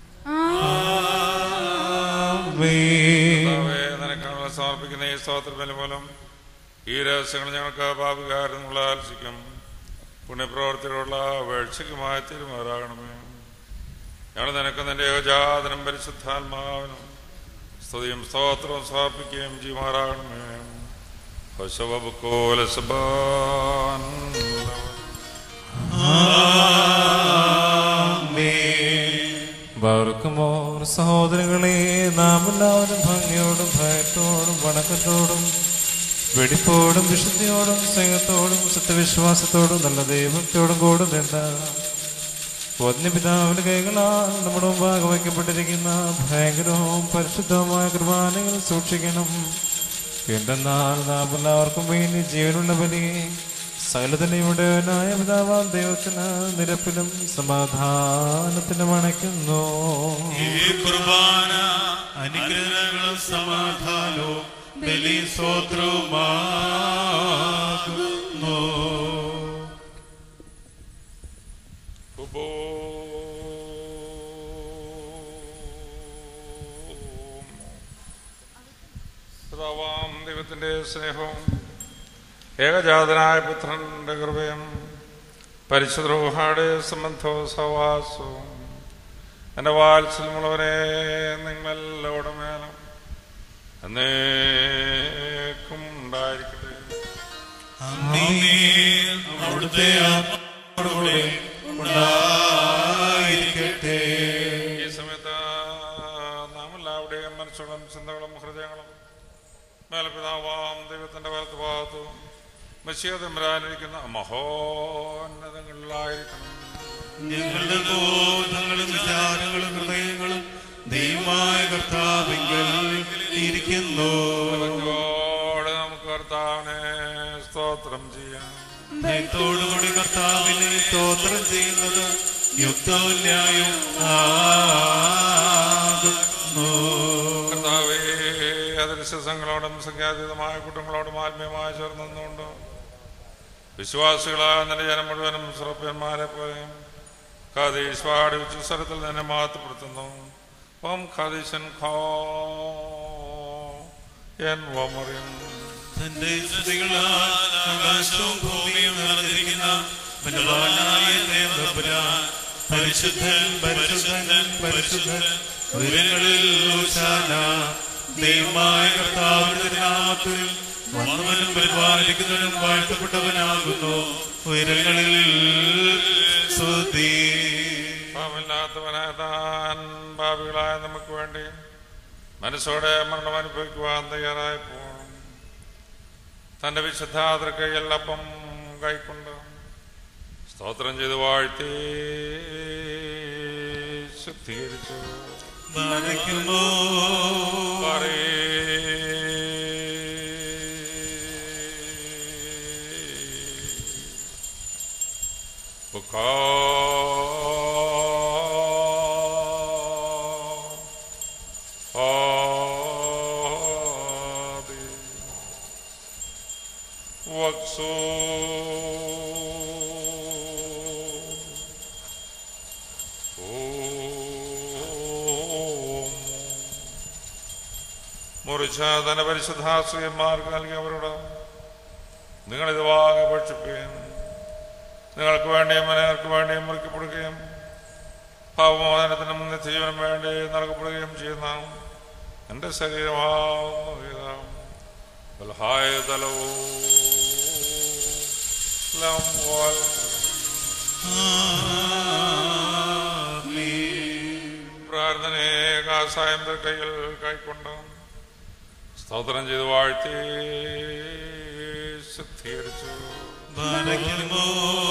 കർത്താവേ, നിനക്കാണല്ലോ സമർപ്പിക്കുന്ന ഈ സ്തോത്രബലി മൂലം ഈ രഹസ്യങ്ങൾ ഞങ്ങൾക്ക് പാപകാരെന്നുള്ള ആലോചിക്കും പുണ്യപ്രവർത്തികളുള്ള വേഴ്ചയ്ക്കുമായി തീരുമാറാകണമേ ഞങ്ങൾ നിനക്ക് നിന്റെ ഏകജാതനം പരിശുദ്ധാത്മാവിനും സ്തുതിയും സ്തോത്രവും സമർപ്പിക്കുകയും ചെയ്യുമാറാകണമേ പശവബുക്കോലസബാൻ ബർക്കുമോർ സഹോദരങ്ങളെ നാം എല്ലാവരും ഭംഗിയോടും ഭയത്തോടും വണക്കത്തോടും വെടിപ്പോടും വിശുദ്ധിയോടും സ്നേഹത്തോടും സത്യവിശ്വാസത്തോടും നല്ല ദൈവത്തോടും കൂടും വേണ്ട പിതാവിന്റെ കൈകളാൽ നമ്മുടെ മുമ്പാകെ വയ്ക്കപ്പെട്ടിരിക്കുന്ന ഭയങ്കരവും പരിശുദ്ധവുമായ കുർബാനകൾ സൂക്ഷിക്കണം എന്തെന്നാൽ നാം എല്ലാവർക്കും വേണ്ടി ജീവനുള്ള ബലി സകലതനെയുടേവനായ പിതാവാം ദൈവത്തിന് നിരപ്പിലും സമാധാനത്തിനും അണയ്ക്കുന്നു ഈ കുർബാന അനുഗ്രഹങ്ങളും സമാധാനവും ബലി സ്വോത്രവുമാകുന്നു പിതാവാം ദൈവത്തിന്റെ സ്നേഹവും ഏകജാതനായ പുത്രന്റെ കൃപയും പരിശുദ്രോഹാടെ സംബന്ധവും സഹവാസവും എൻ്റെ വാത്സല്യമുള്ളവരെ നിങ്ങളെല്ലാവരുടെ മേലും എന്നേക്കും ഉണ്ടായിരിക്കട്ടെ ആമേൻ. അവിടുത്തെ ആത്മാവോടുകൂടെ ഉണ്ടായിരിക്കട്ടെ ഈ സമയത്ത് നാം എല്ലാവരുടെയും മനസ്സുകളും ചിന്തകളും ഹൃദയങ്ങളും മേലപിതാവാം ദൈവത്തിന്റെ വലത്ത് ഭാഗത്തും മശീതമ്പരാനിരിക്കുന്ന മഹോന്നതങ്ങളിലായിരിക്കണം ഞങ്ങളുടെ ബോധങ്ങളും വിചാരങ്ങളും ഹൃദയങ്ങളും ദൈവമായ കർത്താവിങ്കൽ ഇരിക്കുന്നു ഭക്തിയോടെ നമുക്ക് കർത്താവിനെ സ്തോത്രം ചെയ്യാം ഭയത്തോടുകൂടി കർത്താവിനെ സ്തോത്രം ചെയ്യുന്നത് യുക്തവും ന്യായവും ആകുന്നു കർത്താവേ അദൃശ്യസങ്ങളോടും സംഖ്യാതീതമായ കുറ്റങ്ങളോടും ആത്മീയമായി ചേർന്നുകൊണ്ട് വിശ്വാസികളായ നിന്റെ ജനം മുഴുവനും സുറപ്യന്മാരെ പോലെയും ഖാദീഷ് പാടി ഉച്ചസ്വരത്തിൽ നിന്നെ മാറ്റപ്പെടുത്തുന്നു ഓം ഖാദീശൻ ഖോ എൻ വമറിയും തന്റെ സ്തുതികളാൽ ആകാശവും ഭൂമിയും നിറഞ്ഞിരിക്കുന്ന ബലവാനായ ദൈവപുരാൻ പരിശുദ്ധൻ പരിശുദ്ധൻ പരിശുദ്ധൻ ഉയരങ്ങളിൽ ഊശാന ദൈവമായ കർത്താവിന്റെ നാമത്തിൽ വന്നവനും പരിപാലിക്കുന്നവനും വാഴ്ത്തപ്പെട്ടവനാകുന്നു ഉയരങ്ങളിൽ സ്തുതി പാപമില്ലാത്തവനായ താൻ പാപികളായ നമുക്ക് വേണ്ടി മനസ്സോടെ മരണം അനുഭവിക്കുവാൻ തയ്യാറായി പോകും തന്റെ വിശുദ്ധാതൃക്കൈയിൽ അപ്പം കൈക്കൊണ്ട് സ്തോത്രം ചെയ്ത് വാഴ്ത്തി ശുദ്ധീകരിച്ചു നനയ്ക്കുമോ മുറിച്ച തന്റെ പരിശുദ്ധാശ്രയന്മാർക്ക് നൽകിയവരോട് നിങ്ങളിത് വാങ്ങി ഭക്ഷിക്കുകയും നിങ്ങൾക്ക് വേണ്ടിയും മനേർക്ക് വേണ്ടിയും മുറിക്കപ്പെടുകയും പാപമോചനത്തിനും നിത്യജീവനും വേണ്ടി നൽകപ്പെടുകയും ചെയ്യുന്ന എൻ്റെ ശരീരമാവുന്നു ഇതാ ബലഹായ തലവോ ലം വൽ പ്രാർത്ഥനയെ കാസായം കയ്യിൽ കൈക്കൊണ്ട് സ്തോത്രം ചെയ്ത് വാഴ്ത്തി ശുദ്ധീകരിച്ചു നനയ്ക്കുമോ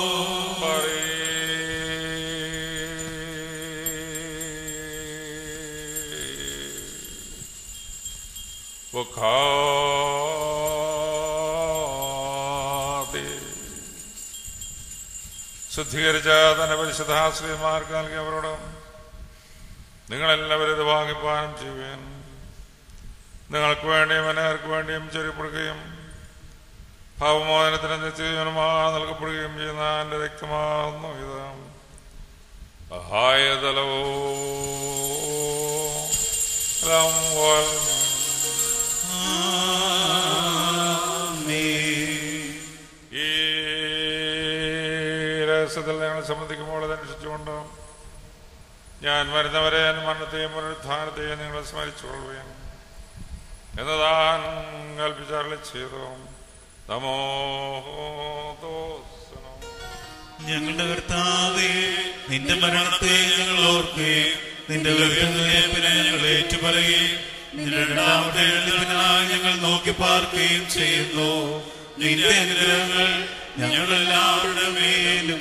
ശുദ്ധീകരിച്ച തന്റെ പരിശുദ്ധാശ്രീമാർക്ക് നൽകിയവരോട് നിങ്ങളെല്ലാവരും ഇത് വാങ്ങിപ്പാനം ചെയ്യുവാൻ നിങ്ങൾക്ക് വേണ്ടിയും അനേർക്ക് വേണ്ടിയും ചെറിയപ്പെടുകയും ഭാവമോചനത്തിന് നിത്യജീവനമാ നൽകപ്പെടുകയും ചെയ്യുന്ന എൻ്റെ രക്തമാകുന്നു ഇത് സഹായതലവോ ഈ രഹസ്യത്തിൽ ഞങ്ങൾ സംബന്ധിക്കുമ്പോൾ അതനുസരിച്ചുകൊണ്ട് ഞാൻ വരുന്നവരെ മരണത്തെയും പുനരുത്ഥാനത്തെയും നിങ്ങൾ സ്മരിച്ചുകൊള്ളുകയും എന്നതാൻ കൽപ്പിച്ചാറിൽ ചെയ്തു നമോ ദോസ്സനം. ഞങ്ങളുടെ കർത്താവേ നിന്റെ മരണത്തെ ഞങ്ങൾ ഓർക്കുകയും നിന്റെ ഉയർത്തുന്നതിനെ ഞങ്ങൾ ഏറ്റുപറയുകയും നിന്റെ രണ്ടാമത്തെ എഴുന്നേൽപ്പിനായി ഞങ്ങൾ നോക്കി പാർക്കുകയും ചെയ്യുന്നു നിന്റെ അനുഗ്രഹങ്ങൾ ഞങ്ങളെല്ലാവരുടെ മേലും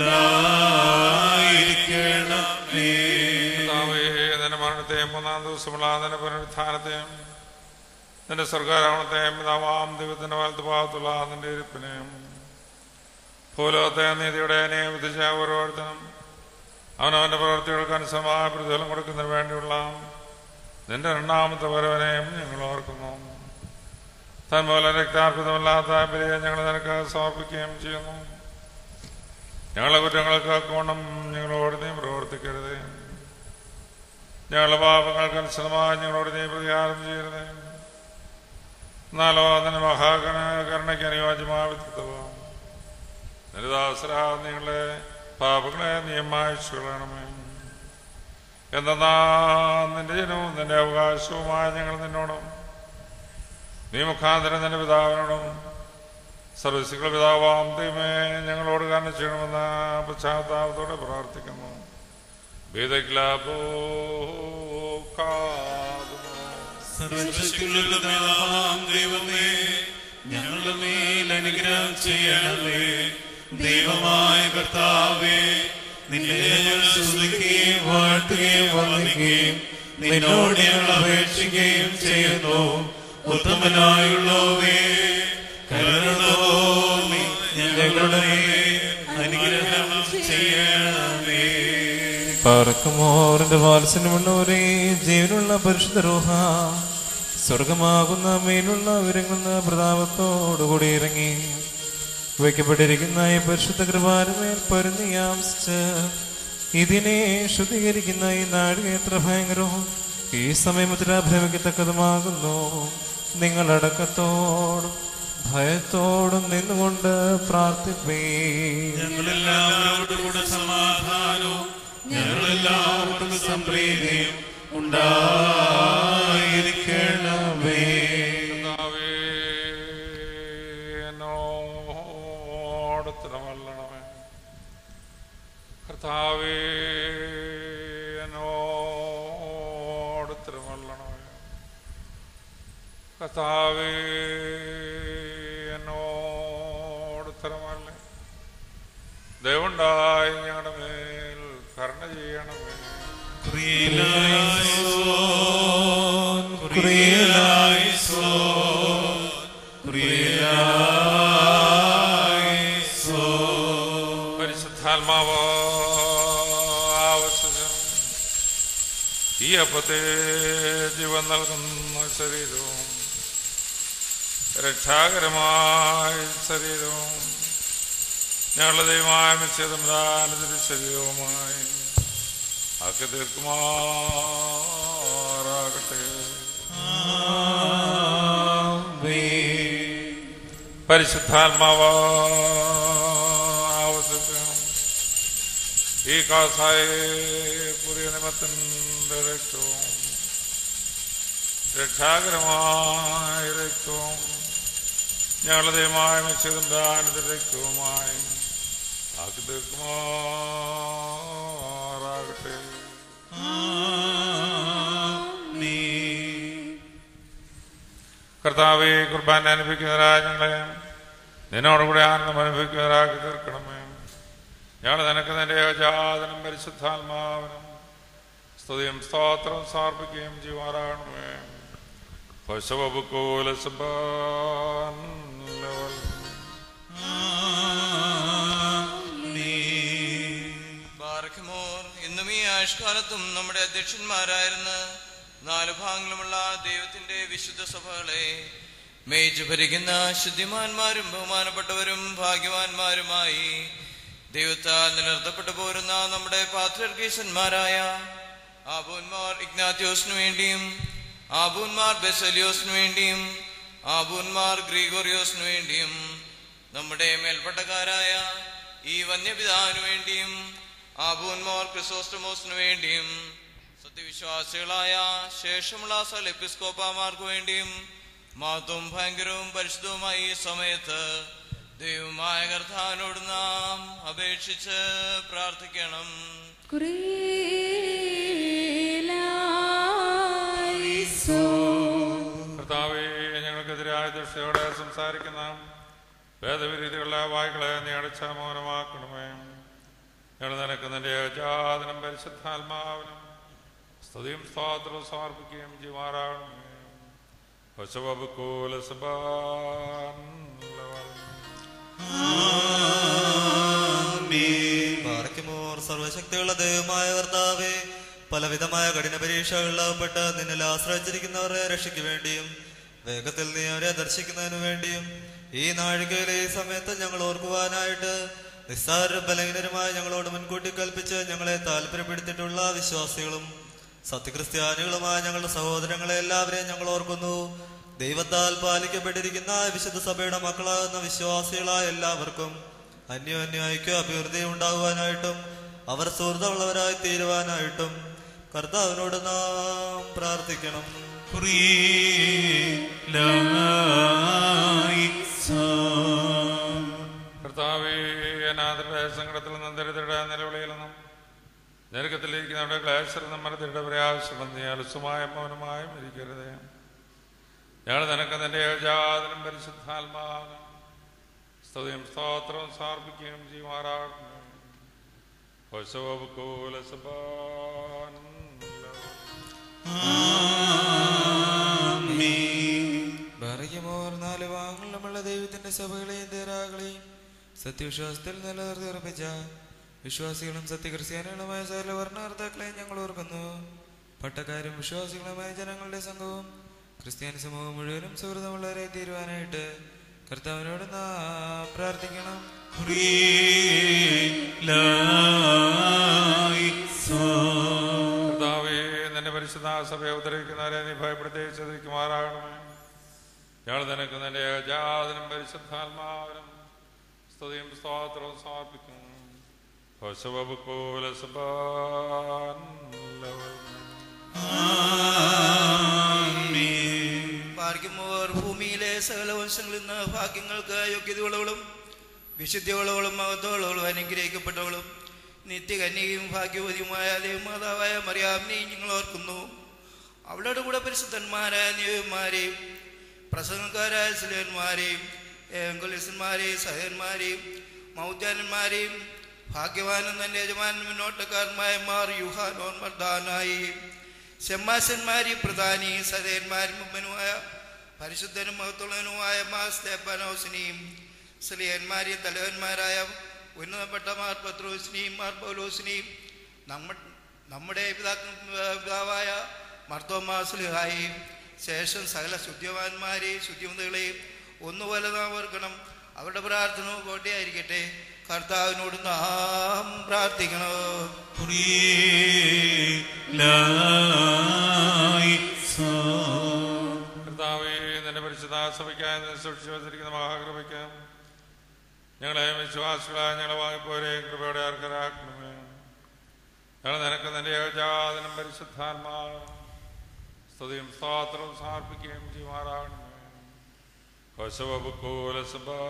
ഉണ്ടായിരിക്കണമേ കർത്താവേ, നിന്റെ മരണത്തെയും മൂന്നാം ദിവസമുള്ള നിന്റെ പുനരുത്ഥാനത്തെയും നിന്റെ സ്വർഗാരോഹണത്തെയും പിതാവാം ദൈവത്തിന്റെ വലത്ത് ഭാഗത്തുള്ള നിന്റെ ഇരിപ്പിനെയും ഭൂലോകത്തെ നീതിയുടെ നിയമിച്ച ഓരോരുത്തരും അവനവന്റെ പ്രവൃത്തികൾക്ക് അനുസൃതമായ പ്രതിഫലം കൊടുക്കുന്നതിന് വേണ്ടിയുള്ള നിന്റെ രണ്ടാമത്തെ വരവനെയും ഞങ്ങൾ ഓർക്കുന്നു തന്മൂലം രക്താർപ്പിതമല്ലാത്ത ബലിയെ ഞങ്ങൾ നിനക്ക് സമർപ്പിക്കുകയും ചെയ്യുന്നു ഞങ്ങളുടെ കുറ്റങ്ങൾക്ക് കോണം ഞങ്ങളോട് നീ പ്രവർത്തിക്കരുത് ഞങ്ങളുടെ പാപങ്ങൾക്ക് അനുസൃതമായി ഞങ്ങളോട് നീ പ്രതികാരം ചെയ്യരുത് എന്നാലോ അതിന് മഹാകണ കരുണയ്ക്ക് അനുയോജ്യമായ വിധത്തവ നിരദാസരാ നിങ്ങളുടെ പാപങ്ങളെ നിയമായിച്ചു കളയണമേ എന്തെന്നാ നിന്റെ ജനവും നിന്റെ അവകാശവുമായ ഞങ്ങൾ നിന്നോടും നീ മുഖാന്തരം നിന്റെ പിതാവിനോടും സർവീസുകൾ പിതാവാം ദൈവമേ ഞങ്ങളോട് കാരണം ചെയ്യണമെന്ന പശ്ചാത്താപത്തോടെ പ്രാർത്ഥിക്കുന്നു ഭേദഗ്ലാഭോ സർവശക്തിയുള്ള പിതാവാം ദൈവമേ ഞങ്ങളുടെ മേൽ അനുഗ്രഹം ചെയ്യണമേ ദൈവമായ കർത്താവേ നിന്നെ ഞങ്ങൾ സ്തുതിക്കുകയും വാഴ്ത്തുകയും വന്ദിക്കുകയും നിന്നോട് ഞങ്ങൾ അപേക്ഷിക്കുകയും ചെയ്യുന്നു ഉത്തമനായുള്ളവേ കരുണോമി ഞങ്ങളുടെ മേൽ അനുഗ്രഹം ചെയ്യണമേ പാർക്കുമോറിന്റെ വാത്സല്യമുള്ളവരെ ജീവനുള്ള പരിശുദ്ധ റൂഹ സ്വർഗമാകുന്ന മേലുള്ള ഉയരങ്ങുന്ന പ്രതാപത്തോടുകൂടി ഇറങ്ങി വയ്ക്കപ്പെട്ടിരിക്കുന്ന ഈ പരിശുദ്ധ കൃപാരമേൽ പരുന്നിയാംസിച്ച് ഇതിനെ ശുദ്ധീകരിക്കുന്ന ഈ നാഴിക എത്ര ഭയങ്കരവും ഈ സമയത്തിൽ ഭ്രമിക്കത്തക്കതുമാകുന്നു നിങ്ങളടക്കത്തോടും ഭയത്തോടും നിന്നുകൊണ്ട് പ്രാർത്ഥിപ്പേ ഞങ്ങളെല്ലാവരോടും കൂടെ സമാധാനവും ഞങ്ങളെല്ലാവരോടും സംപ്രീതിയും ഉണ്ടായിരിക്കണമേ കർത്താവേ, എന്നോട് തിരമല്ലണമേ. കർത്താവേ, എന്നോട് തിരമല്ലണമേ. കർത്താവേ, എന്നോട് തിരമല്ല ദയവുണ്ടായി ഞങ്ങളുടെ മേൽ കരുണ ചെയ്യണമേ കുറിയലായിസോൻ, കുറിയലായിസോൻ, കുറിയലായിസോൻ. പരിശുദ്ധാത്മാവ് ആവശ്യം ഈ അപ്പത്തെ ജീവൻ നൽകുന്ന ശരീരവും രക്ഷാകരമായ ശരീരവും ഞങ്ങളുടെ ദൈവമായ മിശ്രിതം ശരീരവുമായി ആക്കി തീർക്കുമാറാകട്ടെ ആമേൻ. പരിശുദ്ധാത്മാവ് ആവശ്യം ഈ കാസായ പുതിയ നിമത്തിന്റെ രക്തവും രക്ഷാകരമായ രക്തവും ഞങ്ങളുടെ ദൈവമായ മിശ്രിതന്റെ രക്തവുമായി ആക്കി തീർക്കുമാറാകട്ടെ ആമേൻ. കർത്താവെ കുർബാന അനുഭവിക്കുന്നവരായ ഞങ്ങളെ നിന്നോടുകൂടി ആനന്ദം അനുഭവിക്കുന്നവരാക്കി തീർക്കണമേ ഞങ്ങൾ നിനക്ക് നിന്റെ ഏകജാതനം പരിശുദ്ധാത്മാവനും സ്തുതിയും സ്തോത്രം സമർപ്പിക്കുകയും ചെയ്യുമാറാകണമേ പശുവബുക്കൂല ആമേൻ. ബാറഖമോർ ഇന്നും ഈ ആയുഷ്കാലത്തും നമ്മുടെ അധ്യക്ഷന്മാരായിരുന്ന നാല് ഭാഗങ്ങളുമുള്ള ദൈവത്തിന്റെ വിശുദ്ധ സഭകളെ മേച്ചു ഭരിക്കുന്ന ശുദ്ധിമാന്മാരും ബഹുമാനപ്പെട്ടവരും ഭാഗ്യവാന്മാരുമായി ദൈവത്താൽ നിലനിർത്തപ്പെട്ടു പോരുന്ന നമ്മുടെ പാത്രർഗീസന്മാരായ ആബൂന്മാർ ഇഗ്നാത്യോസിനു വേണ്ടിയും ആബൂന്മാർ ബെസലിയോസിനു വേണ്ടിയും ആബൂന്മാർ ഗ്രീഗോറിയോസിനു വേണ്ടിയും നമ്മുടെ മേൽപ്പട്ടക്കാരായ ഈ വന്യപിതാവിനു വേണ്ടിയും ആബൂന്മോർ ക്രിസോസ്റ്റമോസിനു വേണ്ടിയും സത്യവിശ്വാസികളായ ശേഷമുള്ള സകല എപ്പിസ്കോപ്പാമാർക്ക് വേണ്ടിയും മാത്തും ഭയങ്കരവും പരിശുദ്ധവുമായ ഈ സമയത്ത് ദൈവമായ കർത്താവിനോട് നാം അപേക്ഷിച്ച് പ്രാർത്ഥിക്കണം കർത്താവെ ഞങ്ങൾക്കെതിരായ ദൃഷ്ടിയോടെ സംസാരിക്കുന്ന വേദവിരീതികളുടെ വായ്കളെ നീ അടച്ച മൗനമാക്കണമേ ഞങ്ങൾ നിനക്ക് നിന്റെ ജാതനം പരിശുദ്ധാത്മാവിനും സ്തുതിയും സ്തോത്രവും സമർപ്പിക്കുകയും ചെയ്യുമാറാകണമേ പശുവബുക്കൂല പാറയ്ക്കുമോർ സർവശക്തിയുള്ള ദൈവമായ കർത്താവേ പലവിധമായ കഠിന പരീക്ഷകളിൽ അകപ്പെട്ട് നിന്നിൽ ആശ്രയിച്ചിരിക്കുന്നവരെ രക്ഷയ്ക്ക് വേണ്ടിയും വേഗത്തിൽ നീ അവരെ ദർശിക്കുന്നതിനു വേണ്ടിയും ഈ നാഴികയിലെ ഈ സമയത്ത് ഞങ്ങൾ ഓർക്കുവാനായിട്ട് നിസ്സാര ബലഹീനരുമായ ഞങ്ങളോട് മുൻകൂട്ടി കൽപ്പിച്ച് ഞങ്ങളെ താല്പര്യപ്പെടുത്തിയിട്ടുള്ള വിശ്വാസികളും സത്യക്രിസ്ത്യാനികളുമായ ഞങ്ങളുടെ സഹോദരങ്ങളെ എല്ലാവരെയും ഞങ്ങൾ ഓർക്കുന്നു ദൈവത്താൽ പാലിക്കപ്പെട്ടിരിക്കുന്ന വിശുദ്ധ സഭയുടെ മക്കളാകുന്ന വിശ്വാസികളായ എല്ലാവർക്കും അന്യോന്യ ഐക്യ അഭിവൃദ്ധി ഉണ്ടാകുവാനായിട്ടും അവർ സുഹൃത്തുള്ളവരായി തീരുവാനായിട്ടും കർത്താവിനോട് നാം പ്രാർത്ഥിക്കണം കുറിയലായിസോൻ. കർത്താവേ അനാഥരുടെ സങ്കടത്തിൽ നിന്നും ദരിദ്രരുടെ നിലവിളിയിൽ നിന്നും ഞെരുക്കത്തിലിരിക്കുന്നവരുടെ ക്ലേശത്തിൽ നിന്നും മരത്തിരുടെ പ്രയാസം നീ അലസുമായ മൗനമായും ഇരിക്കരുത് ഞങ്ങൾ നിനക്ക് നിന്റെ ഏജാതനം പരിശുദ്ധാത്മാനം സ്തുതിയും സ്തോത്രവും സമർപ്പിക്കുകയും ചെയ്യുമാറാകുന്നു ആമേൻ. ബറയ്യമോർ നാല് ഭാഗങ്ങളിലുമുള്ള ദൈവത്തിന്റെ സഭകളെയും ദേരാകളെയും സത്യവിശ്വാസത്തിൽ നിലനിർത്തി ഉറപ്പിച്ച വിശ്വാസികളും സത്യക്രിസ്ത്യാനികളുമായ സകല വർണ്ണാർത്ഥാക്കളെയും ഞങ്ങൾ ഓർക്കുന്നു പട്ടക്കാരും വിശ്വാസികളുമായ ജനങ്ങളുടെ സംഘവും ക്രിസ്ത്യാനി സമൂഹം മുഴുവനും സുഹൃതമുള്ളവരെ തീരുവാനായിട്ട് കർത്താവിനോട് നാം പ്രാർത്ഥിക്കണം കുറിയലായിസോൻ. കർത്താവേ നിന്റെ പരിശുദ്ധ സഭയെ ഉദ്ധരിക്കുന്നവരെ നീ ഭയപ്പെടുത്തി ശ്രദ്ധിക്കുമാറാകണമേ ഞങ്ങൾ നിനക്ക് നിന്റെ ഏജാതനം പരിശുദ്ധാത്മാവിനും സ്തുതിയും സ്തോത്രവും സമർപ്പിക്കുന്നു പശുവബുക്കൂല ആമേൻ പാർക്കുമോർ ഭൂമിയിലെ സകല വംശങ്ങളിൽ നിന്ന് ഭാഗ്യങ്ങൾക്ക് യോഗ്യതയുള്ളവളും വിശുദ്ധിയുള്ളവളും മഹത്വമുള്ളവളും അനുഗ്രഹിക്കപ്പെട്ടവളും നിത്യകന്യകയും ഭാഗ്യവതിയുമായ ദൈവമാതാവായ മറിയാമിനെയും ഞങ്ങൾ ഓർക്കുന്നു അവളുടെ കൂടെ പരിശുദ്ധന്മാരായ നിയവന്മാരെയും പ്രസംഗക്കാരായ സ്ലേന്മാരെയും ഏങ്കലിസന്മാരെയും സഹന്മാരെയും മൗദ്യാനന്മാരെയും ഭാഗ്യവാനും തന്റെ യജമാനും മുന്നോട്ടക്കാരന്മായ മാർ യുഹാനോൻ മർദാനായി ശമ്മാസന്മാരി പ്രധാനി സഹേന്മാരും മുമ്പനുമായ പരിശുദ്ധനും മഹത്തുള്ളവനുമായ മാ സ്തേപ്പനോസിനെയും സ്ത്രീയന്മാരെയും തലവന്മാരായ ഉന്നതപ്പെട്ട മാർ പത്രോസിനെയും മാർ പൗലോസിനെയും നമ്മ നമ്മുടെ പിതാക്ക പിതാവായ മർത്തോമാസ്ലിഹായെയും ശേഷം സകല ശുദ്ധിവാന്മാരെയും ശുദ്ധിമതകളെയും ഒന്നുപോലെ നാം ഓർക്കണം അവരുടെ പ്രാർത്ഥന കോട്ടയായിരിക്കട്ടെ കർത്താവിനോട് നാം പ്രാർത്ഥിക്കണോ കർത്താവേ നിന്റെ പരിശുദ്ധ സഭയ്ക്കായി നീ സൂക്ഷിച്ചു വച്ചിരിക്കുന്ന മഹാകൃപയ്ക്ക് ഞങ്ങളെ വിശ്വാസികളായ ഞങ്ങളെ വാങ്ങിപ്പോരെ കൃപയുടെ അർഹരാക്കണമേ ഞങ്ങൾ നിനക്ക് നിന്റെ ഏകജാതനം പരിശുദ്ധാത്മാവ് സ്തുതിയും സ്തോത്രവും സമർപ്പിക്കുകയും ചെയ്യുമാറാകണമേ കൊശവബുക്കൂല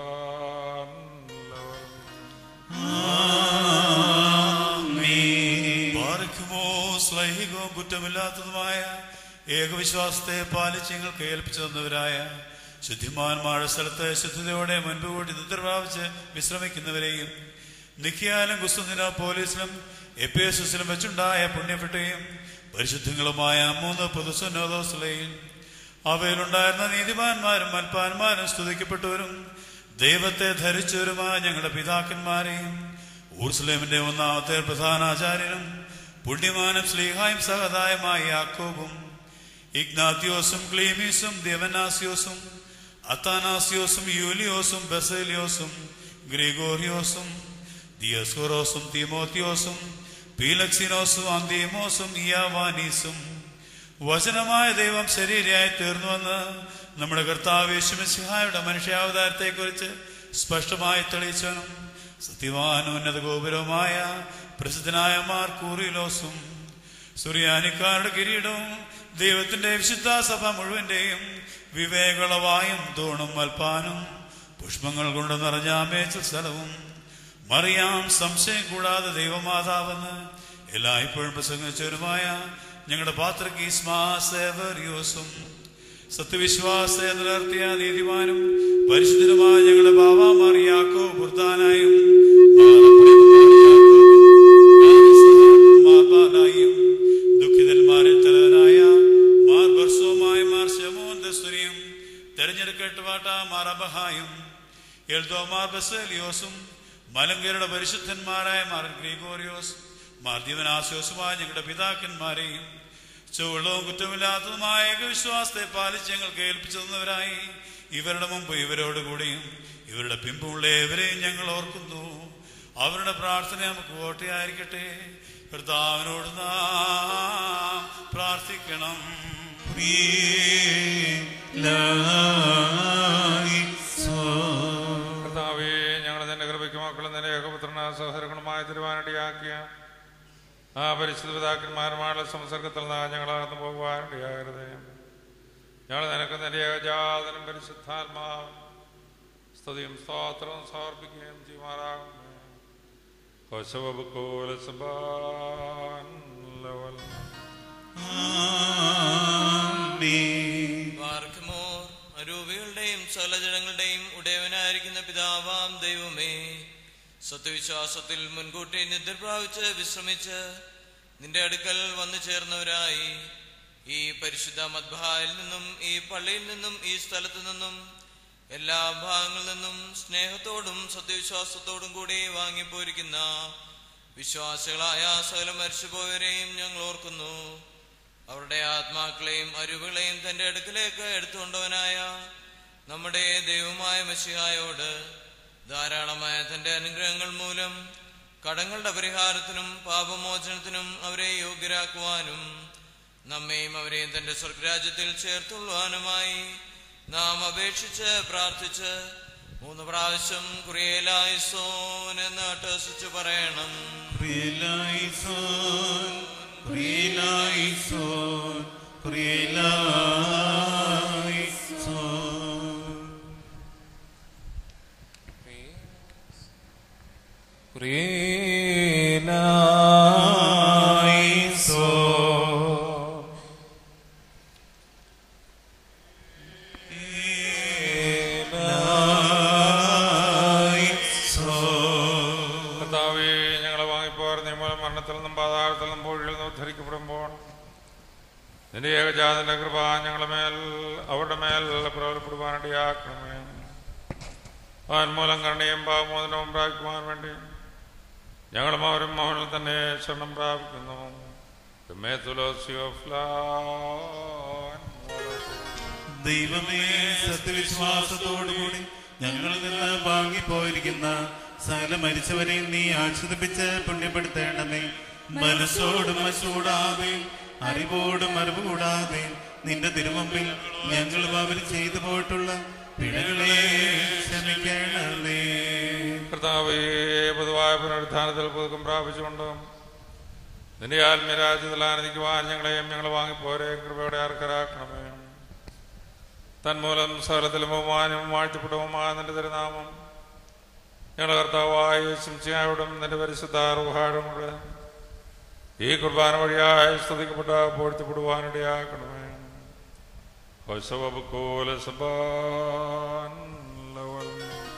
പാർക്കുമോ സ്ലൈഹികവും കുറ്റമില്ലാത്തതുമായ ഏകവിശ്വാസത്തെ പാലിച്ച് ഞങ്ങൾക്ക് ഏൽപ്പിച്ചു തന്നവരായ ശുദ്ധിമാന്മാരുടെ സ്ഥലത്ത് ശുദ്ധിതയോടെ മുൻപ് കൂടി നിദ്ര പ്രാപിച്ച് വിശ്രമിക്കുന്നവരെയും നിക്കിയാലും കുസ്തുനില പോലീസിലും എപ്പിയസിലും വെച്ചുണ്ടായ പുണ്യപ്പെട്ടുകയും പരിശുദ്ധങ്ങളുമായ മൂന്ന് പൊതുസുന്നോദോസിലെയും അവയിലുണ്ടായിരുന്ന നീതിമാന്മാരും മൽപ്പാന്മാരും സ്തുതിക്കപ്പെട്ടവരും ദൈവത്തെ ധരിച്ചവരുമായ ഞങ്ങളുടെ പിതാക്കന്മാരെയും ഊർസ്ലേമിന്റെ ഒന്നാമത്തെ പ്രധാനാചാര്യനും പുണ്യമാനും സ്ലീഹായും സഹതായമായ യാക്കോബും ഇഗ്നാത്യോസും ക്ലീമീസും ദേവനാസിയോസും അത്താനാസിയോസും യൂലിയോസും ബസേലിയോസും ഗ്രിഗോറിയോസും ദിയസ്കോറോസും തീമോത്തിയോസും പീലക്സിനോസും അന്തീമോസും ഇയാവാനീസും വചനമായ ദൈവം ശരീരയായി തീർന്നുവെന്ന് നമ്മുടെ കർത്താവ് യേശുമിശിഹായുടെ മനുഷ്യാവതാരത്തെക്കുറിച്ച് സ്പഷ്ടമായി തെളിയിച്ചവനും സത്യവാനും ഉന്നത ഗോപുരവുമായ പ്രസിദ്ധനായ മാർ കൂറിലോസും സുറിയാനിക്കാരുടെ കിരീടവും ദൈവത്തിന്റെ വിശുദ്ധ സഭ മുഴുവന്റെയും വിവേകളവായും തൂണും മൽപ്പാനും പുഷ്പങ്ങൾ കൊണ്ട് നിറഞ്ഞ മേച്ചൽ സ്ഥലവും മറിയാം സംശയം കൂടാതെ ദൈവമാതാവെന്ന് എല്ലായ്പ്പോഴും പ്രസംഗിച്ചവരുമായ ഞങ്ങളുടെ പാത്രക്കീസ്മാസേവറിയോസും സത്യവിശ്വാസ നിലർത്തിയ നീതിമാനും പരിശുദ്ധനുമായ ഞങ്ങളുടെ ബാബാമാറിയാക്കോ ബുർദാനായും മാർബാനായും ദുഃഖിതന്മാരിൽ തലവനായ മാർ ബർസോമായ മാർ ശമോൻ ദസ്തുരിയും തെരഞ്ഞെടുക്കപ്പെട്ട മാർ അബഹായും എൽദോ മാർ ബസേലിയോസും മലങ്കരുടെ പരിശുദ്ധന്മാരായ മാർ ഗ്രിഗോറിയോസ് മാർ ദിവനാസിയോസുമായ ഞങ്ങളുടെ പിതാക്കന്മാരെയും ചുവള്ളവും കുറ്റമില്ലാത്തതുമായ ഏകവിശ്വാസത്തെ പാലിച്ച് ഞങ്ങൾക്ക് ഏൽപ്പിച്ചു തന്നവരായി ഇവരുടെ മുമ്പ് ഇവരോട് കൂടിയും ഇവരുടെ പിമ്പുള്ള ഏവരെയും ഞങ്ങൾ ഓർക്കുന്നു അവരുടെ പ്രാർത്ഥന നമുക്ക് ഓട്ടയായിരിക്കട്ടെ കർത്താവിനോട് നാം പ്രാർത്ഥിക്കണം കർത്താവേ ഞങ്ങൾ നിന്റെ കൃപയ്ക്ക് മക്കളും നിന്റെ ഏകപുത്രന സഹോദരങ്ങളുമായ തിരുവാനടിയാക്കിയ ആ പരിശുദ്ധ പിതാക്കന്മാരുമായുള്ള സംസർഗത്തിൽ നിന്ന് ഞങ്ങളകന്ന് പോകുവാനിടയാകരുത് ഞങ്ങൾ നിനക്ക് നിന്റെ ഏകജാതനം പരിശുദ്ധാത്മാവ് സ്തുതിയും സ്തോത്രവും സമർപ്പിക്കുകയും ചെയ്യുമാറാകുന്നു കൊശവബുക്കോല പാർക്കുമോർ അരൂപികളുടെയും സകലജനങ്ങളുടെയും ഉടയവനായിരിക്കുന്ന പിതാവാം ദൈവമേ സത്യവിശ്വാസത്തിൽ മുൻകൂട്ടി നിദ്ര പ്രാപിച്ച് വിശ്രമിച്ച് നിന്റെ അടുക്കൽ വന്നു ചേർന്നവരായി ഈ പരിശുദ്ധ മദ്ഭായിൽ നിന്നും ഈ പള്ളിയിൽ നിന്നും ഈ സ്ഥലത്തു നിന്നും എല്ലാ ഭാഗങ്ങളിൽ നിന്നും സ്നേഹത്തോടും സത്യവിശ്വാസത്തോടും കൂടി വാങ്ങിപ്പോയിരിക്കുന്ന വിശ്വാസികളായ സകല മരിച്ചുപോയവരെയും ഞങ്ങൾ ഓർക്കുന്നു അവരുടെ ആത്മാക്കളെയും അരുവുകളെയും തന്റെ അടുക്കലേക്ക് എടുത്തുകൊണ്ടവനായ നമ്മുടെ ദൈവമായ മഷിഹായോട് ധാരാളമായ തന്റെ അനുഗ്രഹങ്ങൾ മൂലം കടങ്ങളുടെ പരിഹാരത്തിനും പാപമോചനത്തിനും അവരെ യോഗ്യരാക്കുവാനും നമ്മെയും അവരെയും തന്റെ സ്വർഗരാജ്യത്തിൽ ചേർത്തുള്ളുവാനുമായി നാം അപേക്ഷിച്ച് പ്രാർത്ഥിച്ച് മൂന്ന് പ്രാവശ്യം കുറിയലായിസോൻ എന്ന് അട്ടസിച്ച് പറയണം പ്രിയലായിസോൻ കുറിയിലായിസോൻ കുറിയിലായിസോൻ Crenaison. കർത്താവേ ഞങ്ങളെ വാങ്ങിപ്പോർ നിയമൂലം മരണത്തിൽ നിന്നും പാതാളത്തിൽ നിന്നും പൂഴിയിൽ നിന്നും ഉദ്ധരിക്കപ്പെടുമ്പോൾ നിന്റെ ഏകജാതന്റെ കൃപ ഞങ്ങളുടെ മേൽ അവരുടെ മേൽ പ്രബലപ്പെടുവാനിടയാക്കണമേ അവൻ മൂലം കരുണയും പാവമോദനവും പ്രാപിക്കുവാൻ വേണ്ടി ഞങ്ങളും അവരും അവനിൽ തന്നെ ശരണം പ്രാപിക്കുന്നു The methodology of life. ദൈവമേ സത്യവിശ്വാസത്തോടുകൂടി ഞങ്ങളിൽ നിന്ന് വാങ്ങിപ്പോയിരിക്കുന്ന സകല മരിച്ചവരെയും നീ ആശ്വസിപ്പിച്ച് പുണ്യപ്പെടുത്തേണമേ മനസ്സോടും മശൂടാതെ അറിവോടും അറിവ് കൂടാതെ നിന്റെ തിരുമുമ്പിൽ ഞങ്ങൾ അവർ ചെയ്തു പോയിട്ടുള്ള പിഴകളെ ക്ഷമിക്കണമേ കർത്താവേ പൊതുവായ പുനരുദ്ധാനത്തിൽ പുതുക്കം പ്രാപിച്ചുകൊണ്ട് നിന്റെ ആത്മീയരാജ്യത്തിൽ ആനന്ദിക്കുവാൻ ഞങ്ങളെയും ഞങ്ങൾ വാങ്ങിപ്പോരെ കൃപയുടെ അർഹരാക്കണമേ തന്മൂലം സകലത്തിലും ബഹുമാനവും വാഴ്ത്തപ്പെടുവുമായ നിന്റെ തിരുനാമം ഞങ്ങളുടെ കർത്താവായ ശംസിയായോടും നിന്റെ പരിശുദ്ധ റുഹാടും കൂടെ ഈ കുർബാന വഴിയായി സ്തുതിക്കപ്പെട്ട പോഴ്ത്തപ്പെടുവാനിടയാക്കണമേ ഹോസവബുക്കോല സബാൻ ലവൽ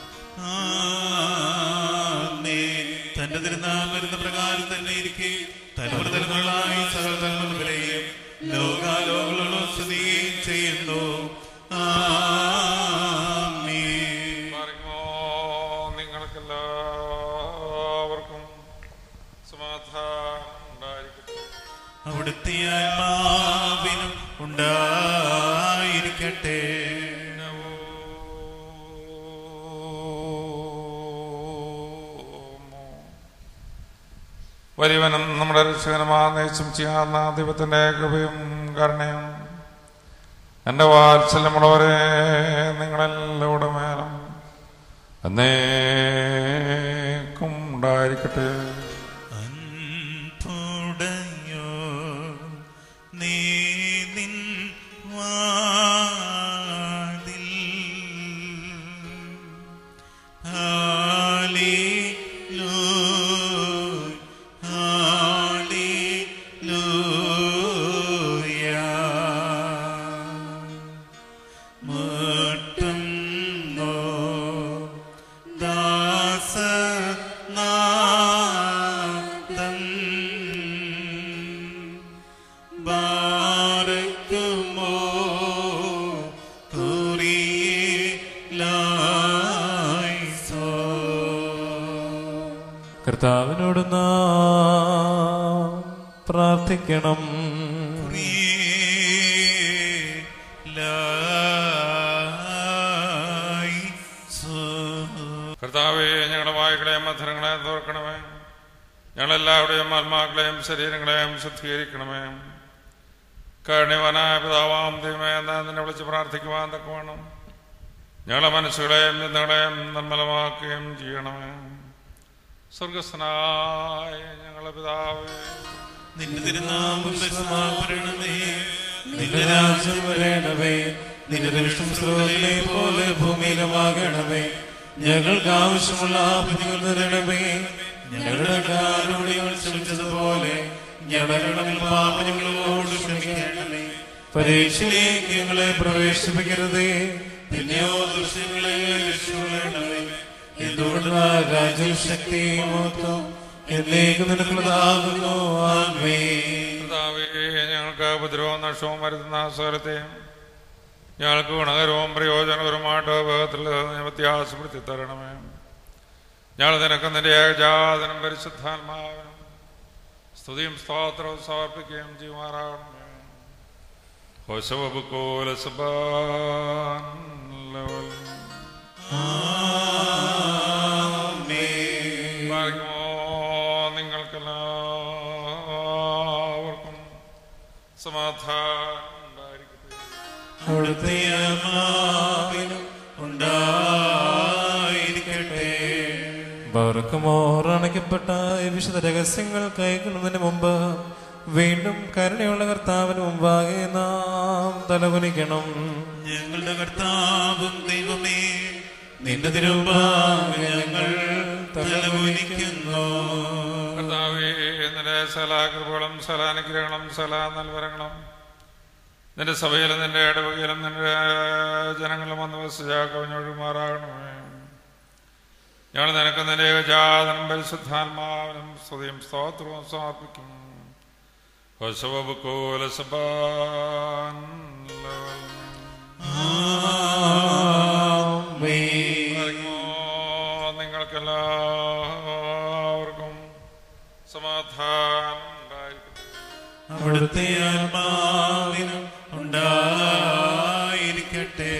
ആമേൻ. തന്റെ തിരുനാൾ വരുന്ന പ്രകാരം തന്നെ ഇരിക്കെ തലമുറ തലമുറകളായി സകല തലമുറകളെയും ലോകാലോകളോളം സ്തുതി ചെയ്യുന്നു ആമേൻ. പറയുമോ നിങ്ങൾക്കെല്ലാവർക്കും സമാധാനം ഉണ്ടായിരിക്കട്ടെ അവിടുത്തെ ആത്മാവിനും ഉണ്ടായിരിക്കട്ടെ വലിയവനും നമ്മുടെ രക്ഷകനുമാ നയിച്ചും ചെയ്യാവുന്ന ദൈവത്തിന്റെ കൃപയും കരുണയും എൻ്റെ വാത്സല്യമുള്ളവരെ നിങ്ങളെല്ലാവരുടെ മേലും എന്നേക്കും ഉണ്ടായിരിക്കട്ടെ അൻപുടയോ നീ നിൻ വാതിൽ ഹല്ലേലൂയ ഹല്ലേലൂയ മുട്ടുന്നോ ദാസനാദം ബാരക്കുമോ കുറിയിലായിസോ കർത്താവിനോട് നാം പ്രാർത്ഥിക്കണം കർത്താവെ ഞങ്ങളുടെ വായുകളെയും മധുരങ്ങളെയും തോർക്കണമേ ഞങ്ങളെല്ലാവരുടെയും ആത്മാക്കളെയും ശരീരങ്ങളെയും ശുദ്ധീകരിക്കണമേ കാരണവനായ പിതാവാം ദൈവമേ എന്നാ നിന്നെ വിളിച്ച് പ്രാർത്ഥിക്കുവാൻ തക്കവണ്ണം ഞങ്ങളെ മനസ്സുകളെയും ചിന്തകളെയും നിർമ്മലമാക്കുകയും ചെയ്യണമേ സ്വർഗസ്നായ ഞങ്ങളെ പിതാവേ നിന്റെ തിരുനാമം പരിശുദ്ധമാക്കണമേ നിന്റെ രാജ്യം വരേണമേ നിന്റെ ദൃഷ്ടം സ്രോതനെ പോലെ ഭൂമിയിലുമാകണമേ ഞങ്ങൾക്ക് ആവശ്യമുള്ള ആപത്തുകൾ തരണമേ ഞങ്ങളുടെ കാരുണ്യങ്ങൾ ശ്രമിച്ചതുപോലെ ഞങ്ങളുടെ പാപങ്ങളോട് ക്ഷമിക്കണമേ പരീക്ഷയിലേക്ക് ഞങ്ങളെ പ്രവേശിപ്പിക്കരുതേ പിന്നെയോ ദൃശ്യങ്ങളെ രക്ഷിക്കണമേ എന്തുകൊണ്ട് രാജ്യം ശക്തിയും മഹത്വം എന്നേക്ക് നിനക്കുള്ളതാകുന്നു ആമേ കർത്താവേ ഞങ്ങൾക്ക് ഉപദ്രവവും നഷ്ടവും വരുത്തുന്ന സകലത്തെയും ഞങ്ങൾക്ക് ഗുണകരവും പ്രയോജനകരവുമായിട്ട് വേഗത്തിൽ വ്യത്യാസപ്പെടുത്തി തരണമേ ഞങ്ങൾ നിനക്ക് നിന്റെ ഏകജാതനം പരിശുദ്ധാത്മാവിനും സ്തുതിയും സ്തോത്രവും സമർപ്പിക്കുകയും ചെയ്യുമാറാകണമേ ഹോശവബുക്കോല സബാൻ ലവൽ ഭാഗ്യമോ നിങ്ങൾക്കെല്ലാവർക്കും സമാധാനം ഉണ്ടായിരിക്കട്ടെ അവിടുത്തെ ആത്മാവിനും ഉണ്ടായിരിക്കട്ടെ ബർക്കുമോർ അണയ്ക്കപ്പെട്ട ഈ വിശുദ്ധ രഹസ്യങ്ങൾ കൈക്കൊള്ളുന്നതിന് മുമ്പ് വീണ്ടും കരുണയുള്ള കർത്താവിന് മുമ്പാകെ നാം തലകുനിക്കണം ഞങ്ങളുടെ കർത്താവും ദൈവമേ നിന്റെ തിരുമുമ്പാകെ ഞങ്ങൾ തലകുനിക്കുന്നു കർത്താവേ നിന്റെ സലാകൃപകളും സലാനുഗ്രഹങ്ങളും സലാ നൽവരങ്ങളും നിന്റെ സഭയിലും നിന്റെ ഇടവകയിലും നിന്റെ ജനങ്ങളും വന്ന് വസിച്ചാക്കവഞ്ഞൊഴുമാറാകണമേ ഞങ്ങൾ നിനക്ക് നിന്റെ ഏകജാതനം പരിശുദ്ധാത്മാവിനും സ്തുതിയും സ്തോത്രവും സമർപ്പിക്കും ഹോശവബുക്കോലസബാൻ നിങ്ങൾക്കെല്ലാവർക്കും സമാധാനം ഉണ്ടായിരിക്കട്ടെ അവിടുത്തെ ആത്മാവിനും ഉണ്ടായിരിക്കട്ടെ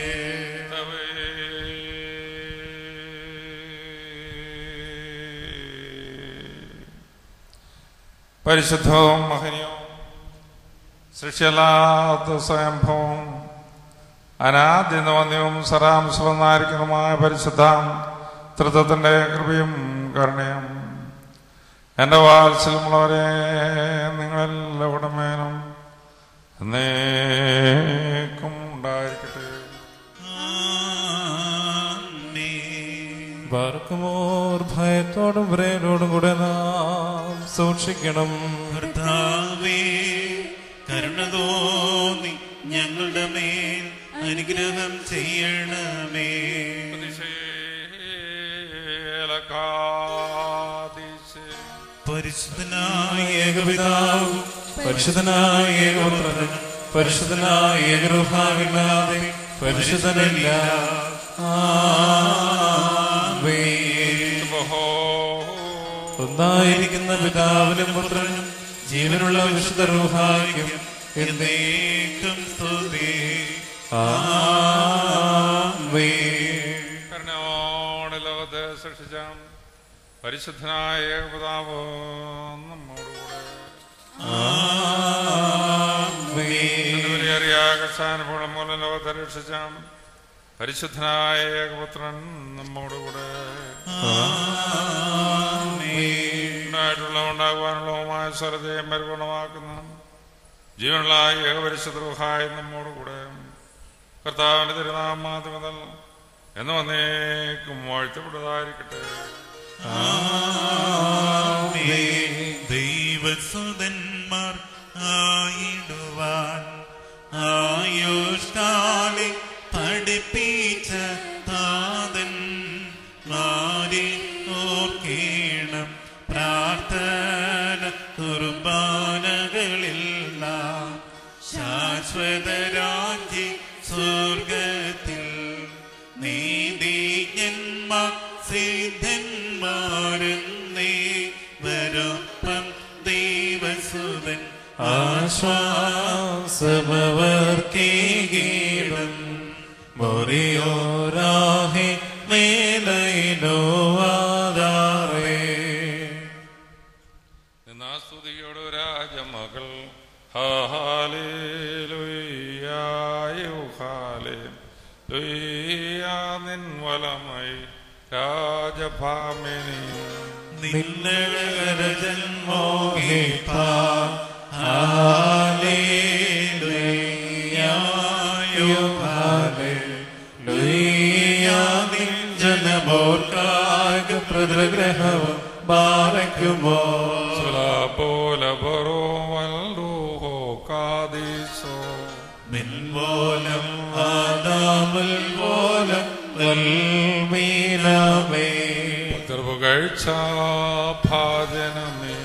പരിശുദ്ധവും മഹനീയവും സൃഷ്ടിയല്ലാത്ത സ്വയംഭവവും അനാദ്യനവന്യവും സരാംശമെന്നായിരിക്കുന്നതുമായ പരിശുദ്ധ തൃത്വത്തിന്റെ കൃപയും കരുണയും എൻ്റെ വാത്സല്യമുള്ളവരെ നിങ്ങളെല്ലാവരുടെ മേലും എന്നേക്കും ഉണ്ടായിരിക്കട്ടെ പാർക്കുമോർ ഭയത്തോടും പ്രേരോടും കൂടെ നാം സൂക്ഷിക്കണം കർത്താവേ കരുണ തോന്നി ഞങ്ങളുടെ മേൽ അനുഗ്രഹം ചെയ്യണമേ പരിശുദ്ധനായ ഏകപിതാവും പരിശുദ്ധനായ ഏകപുത്രനും പരിശുദ്ധനായ ഏകരൂപാവില്ലാതെ പരിശുദ്ധനില്ല ആമേൻ. ഒന്നായിരിക്കുന്ന പിതാവിനും പുത്രനും ജീവനുള്ള വിശുദ്ധ റൂഹായിക്കും എന്നേക്കും സ്തുതി ആമേൻ. കരുണയോടെ ലോകത്തെ സൃഷ്ടിച്ച പരിശുദ്ധനായ ഏകപിതാവ് നമ്മോടുകൂടെ കർഷാനുഭവം മൂലം ലോകത്തെ രക്ഷിച്ച പരിശുദ്ധനായ ഏകപുത്രൻ നമ്മോടുകൂടെ ഉണ്ടായിട്ടുള്ള ഉണ്ടാകുവാനുള്ളതുമായ സ്വരതയും പരിപൂർണമാക്കുന്ന ജീവനുള്ള ഏകപരിശുദ്രഹായ നമ്മോടുകൂടെ കർത്താവിന്റെ തിരുനാമാതി മുതൽ എന്ന് വന്നേക്കും വാഴ്ത്തപ്പെട്ടതായിരിക്കട്ടെ ദൈവസുതന്മാർ ആയിടുവാൻ ആയുഷ്കാലെ പഠിപ്പിച്ച താതൻ മാരി ഓർക്കേണം പ്രാർത്ഥന കുർബാനകളില്ല ശാശ്വത രാജ്യ സ്വർഗത്തിൽ നീതിജ്ഞന്മാർ സിദ്ധന്മാരെന്നേ വരൊപ്പം ദൈവസുതൻ ആശ്വാസമവർക്കേകീടും മൊറിയോരാഹെ മേലയിലോ ആധാരേ നിന്നാ സ്തുതിയോട് രാജമകൾ ഹാലേലുയ്യായു ഹാലേ ലുയ്യാ നിൻ വലമൈ രാജഭാമിനി നിന്നഴകരജന്മോഹിപ്പ പ്രതിഗ്രഹവും ബാലയ്ക്കുമോ പോലെ ബറോവൽറൂഹോ കാദീസോ മിൻമോലം ആദാമുൽ പോലം വൽമീനമേ കൃപകഴ്ച ഭാജനമേ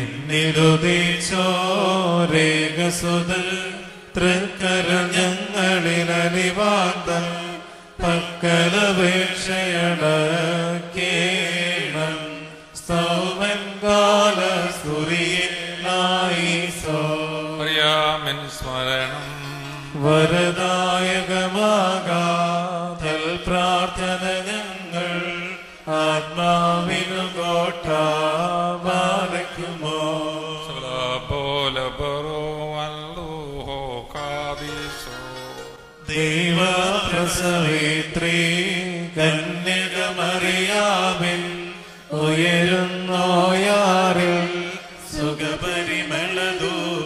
നിന്നുദിച്ചോരേകസുതൽ തൃക്കര ഞങ്ങളിൽ അലിവാന്തം പക്കലപേക്ഷയടക്കേണം സ്തൗമൻ കാല സ്തുരിയിലായിസോ അറിയാമിൻ സ്മരണം വരദായകമാകാതൽ പ്രാർത്ഥന ഞങ്ങൾ ആത്മാവിനു കോട്ട ബാലയ്ക്കുമോ പോലെ ബറോവൽറൂഹോ കാദീസോ ദൈവപ്രസവേത്രീ കന്യകമറിയാവിൻ ഉയരുന്നോയാറിൽ സുഖപരിമളദൂ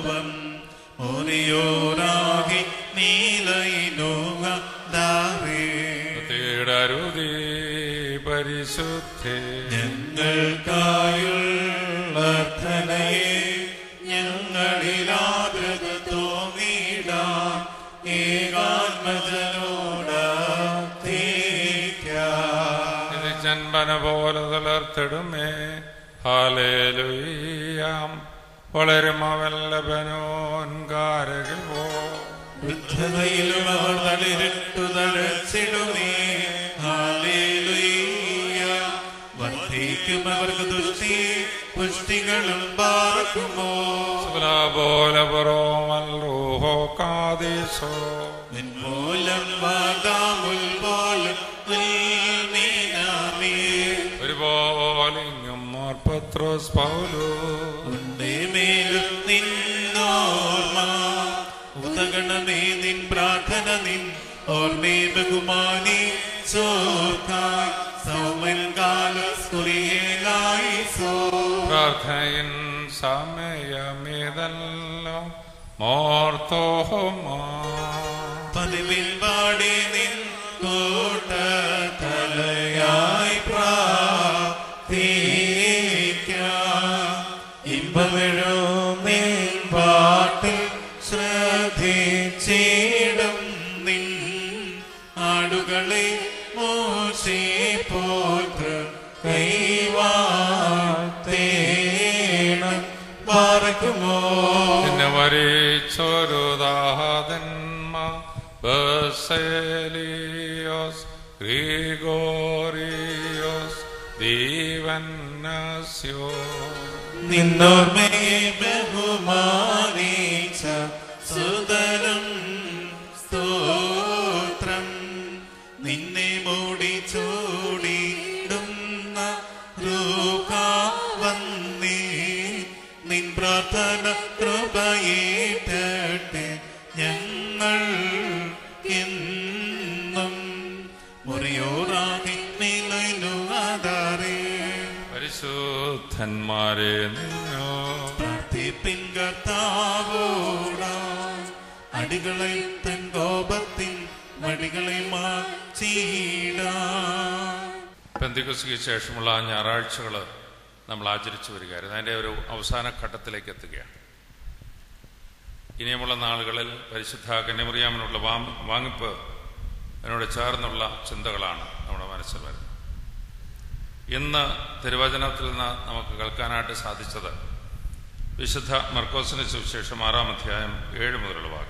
വിശുദ്ധേ ഞങ്ങൾക്കായുള്ളർത്ഥനയെ ഞങ്ങളിലാദ്രത തോന്നിടാം ഏകാത്മജനോടീക്കാം ഇത് ജന്മന പോലെ തളർത്തിടുമേ ഹാലേലുയ്യാം വളരും അവൻ ലബനോൻ കാരകിൽ പോ വൃദ്ധതയിലും അവർ തളിരിട്ടു തഴച്ചിടുമേ ഹാലേലുയ്യ വർദ്ധിക്കും അവർക്ക് ദുഷ്ടി പുഷ്ടികളും പാർക്കുമോ പോലെ പുറോമൽ റൂഹോ കാതീശോ നിൻമൂലം വാദാമുൽ പോലും ഉൽമീനാമേ ഒരുപോലെ ഇങ്ങും മോർ പത്രോസ് പൗലോ ഉണ്ടേ മേലും നിന്നോർമ്മ ഉതകണമേ നിൻ പ്രാർത്ഥന നിൻ ഓർമ്മേ ബഹുമാനി സോക്കായി സൗമൻ കാലസ്കുറിയേലായി സോ പ്രാർത്ഥനയിൻ സമയമേതല്ലോ മോർത്തോഹമാ പതിവിൽ പാടി നിൻ കോട്ട തലയായി പ്രാർത്ഥിക്കാം ഇമ്പമെഴും നിൻ പാട്ടിൽ ശ്രദ്ധിച്ചിടും നിൻ ആടുകളെ മോശി പോത്ര കൈവാത്തേണം പാറക്കുമോ പിന്നെ വരിച്ചൊരു ദാഹതന്മ ബസേലിയോസ് ഗ്രിഗോറിയോസ് ദീവന്നസ്യോ നിന്നോർമ്മയെ ബഹുമാനിച്ച സുതരം സ്തോത്രം നിന്നെ മൂടി ചൂടിടുന്ന രൂപ വന്നേ നിൻ പ്രാർത്ഥന കൃപയേറ്റട്ടെ ഞങ്ങൾ എന്നും മുറിയോറാകി നിലനു ആധാരേ പരിശുദ്ധന്മാരെ നിന്നോ പ്രാർത്ഥിപ്പിൻ കർത്താവോടാ അടികളെ തൻ കോപത്തിൻ വടികളെ മാച്ചീടാ പെന്തിക്കുസിക്ക് ശേഷമുള്ള ഞായറാഴ്ചകൾ നമ്മൾ ആചരിച്ചു വരികയായിരുന്നു അതിൻ്റെ ഒരു അവസാന ഘട്ടത്തിലേക്ക് എത്തുകയാണ് ഇനിയുമുള്ള നാളുകളിൽ പരിശുദ്ധ കന്യമറിയാമിനുള്ള വാ വാങ്ങിപ്പ് അതിനോട് ചേർന്നുള്ള ചിന്തകളാണ് നമ്മുടെ മനസ്സിൽ വരുന്നത് ഇന്ന് തിരുവചനത്തിൽ നിന്ന് നമുക്ക് കേൾക്കാനായിട്ട് സാധിച്ചത് വിശുദ്ധ മർക്കോസിന് സുവിശേഷം ആറാം അധ്യായം ഏഴ് മുതലുള്ള വാക്ക്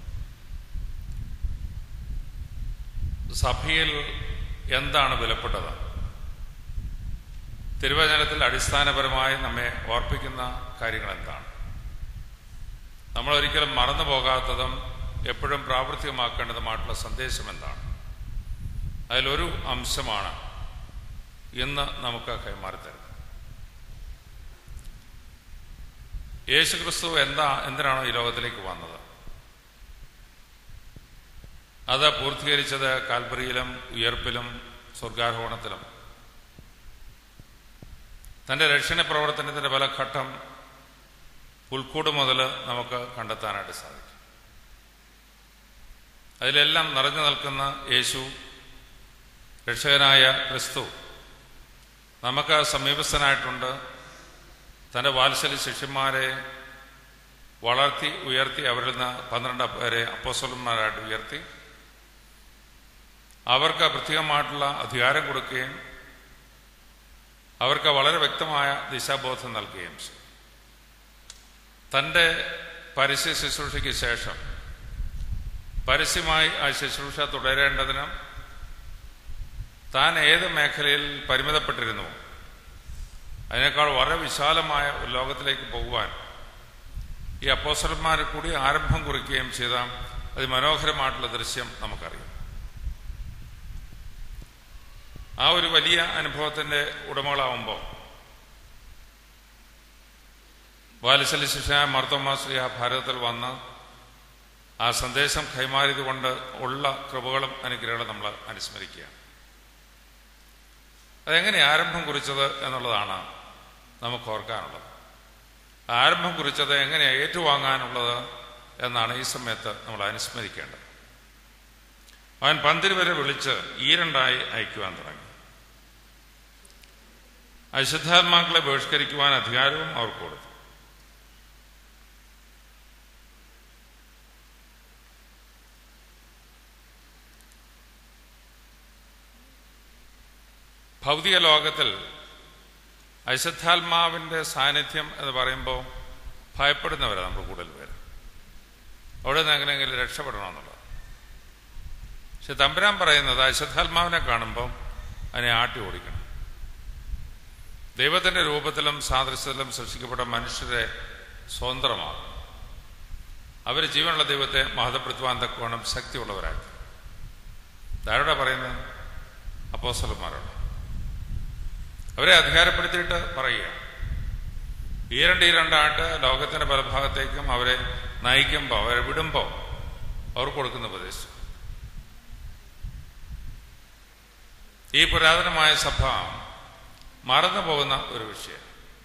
സഭയിൽ എന്താണ് വിലപ്പെട്ടത് തിരുവചനത്തിൽ അടിസ്ഥാനപരമായി നമ്മെ ഓർപ്പിക്കുന്ന കാര്യങ്ങൾ എന്താണ് നമ്മൾ ഒരിക്കലും മറന്നു പോകാത്തതും എപ്പോഴും പ്രാവർത്തികമാക്കേണ്ടതുമായിട്ടുള്ള സന്ദേശം എന്താണ് അതിലൊരു അംശമാണ് ഇന്ന് നമുക്ക് കൈമാറി തരുന്നത് യേശു ക്രിസ്തു എന്താ എന്തിനാണോ ഈ ലോകത്തിലേക്ക് വന്നത് അത് പൂർത്തീകരിച്ചത് കാൽപ്പറിയിലും ഉയർപ്പിലും സ്വർഗാരോഹണത്തിലും തൻ്റെ രക്ഷണ പ്രവർത്തനത്തിൻ്റെ പല ഘട്ടം പുൽക്കൂട് മുതൽ നമുക്ക് കണ്ടെത്താനായിട്ട് സാധിക്കും അതിലെല്ലാം നിറഞ്ഞു നിൽക്കുന്ന യേശു രക്ഷകനായ ക്രിസ്തു നമുക്ക് സമീപസ്ഥനായിട്ടുണ്ട് തൻ്റെ വാത്സല്യ ശിഷ്യന്മാരെ വളർത്തി ഉയർത്തി അവരിൽ നിന്ന് പന്ത്രണ്ട് പേരെ അപ്പോസ്വലന്മാരായിട്ട് ഉയർത്തി അവർക്ക് പ്രത്യേകമായിട്ടുള്ള അധികാരം കൊടുക്കുകയും അവർക്ക് വളരെ വ്യക്തമായ ദിശാബോധം നൽകുകയും ചെയ്തു തൻ്റെ പരസ്യ ശുശ്രൂഷയ്ക്ക് ശേഷം പരസ്യമായി ആ ശുശ്രൂഷ തുടരേണ്ടതിന് താൻ ഏത് മേഖലയിൽ പരിമിതപ്പെട്ടിരുന്നു അതിനേക്കാൾ വളരെ വിശാലമായ ഒരു ലോകത്തിലേക്ക് പോകുവാൻ ഈ അപ്പോസലന്മാരെ കൂടി ആരംഭം കുറിക്കുകയും ചെയ്ത അതിമനോഹരമായിട്ടുള്ള ദൃശ്യം നമുക്കറിയാം ആ ഒരു വലിയ അനുഭവത്തിന്റെ ഉടമകളാവുമ്പോൾ വാലശല്യ ശിക്ഷനായ മർത്തോമാശ്രീ ആ ഭാരതത്തിൽ വന്ന് ആ സന്ദേശം കൈമാറിയത് കൊണ്ട് ഉള്ള കൃപകളും അനുഗ്രഹങ്ങളും നമ്മൾ അനുസ്മരിക്കുകയാണ് അതെങ്ങനെ ആരംഭം കുറിച്ചത് എന്നുള്ളതാണ് നമുക്ക് ഓർക്കാനുള്ളത് ആരംഭം കുറിച്ചത് എങ്ങനെ ഏറ്റുവാങ്ങാനുള്ളത് എന്നാണ് ഈ സമയത്ത് നമ്മൾ അനുസ്മരിക്കേണ്ടത് അവൻ പന്തിരി വരെ വിളിച്ച് ഈരണ്ടായി അയക്കുവാൻ തുടങ്ങി അശുദ്ധാത്മാക്കളെ ബഹിഷ്കരിക്കുവാൻ അധികാരവും അവർക്ക് കൊടുത്തു ഭൗതിക ലോകത്തിൽ അശുദ്ധാത്മാവിൻ്റെ സാന്നിധ്യം എന്ന് പറയുമ്പോൾ ഭയപ്പെടുന്നവരാണ് നമ്മൾ കൂടുതൽ പേര് അവിടെ നിന്ന് എങ്ങനെയെങ്കിലും രക്ഷപ്പെടണമെന്നുള്ളത് പക്ഷെ തമ്പുരാൻ പറയുന്നത് അശുദ്ധാത്മാവിനെ കാണുമ്പോൾ അതിനെ ആട്ടി ഓടിക്കണം ദൈവത്തിൻ്റെ രൂപത്തിലും സാദൃശ്യത്തിലും സൃഷ്ടിക്കപ്പെട്ട മനുഷ്യരെ സ്വതന്ത്രമാകും അവർ ജീവനുള്ള ദൈവത്തെ മഹത്വപ്പെടുത്തുവാൻ തക്കവണ്ണം ശക്തിയുള്ളവരാക്കി ധാരോടെ പറയുന്നത് അപ്പോസ്തലന്മാരോട് അവരെ അധികാരപ്പെടുത്തിയിട്ട് പറയുക ഈ രണ്ട് ഈ രണ്ടായിട്ട് ലോകത്തിന്റെ പല ഭാഗത്തേക്കും അവരെ നയിക്കുമ്പോൾ അവരെ വിടുമ്പോൾ അവർ കൊടുക്കുന്ന ഉപദേശം ഈ പുരാതനമായ സഭ മറന്നു പോകുന്ന ഒരു വിഷയം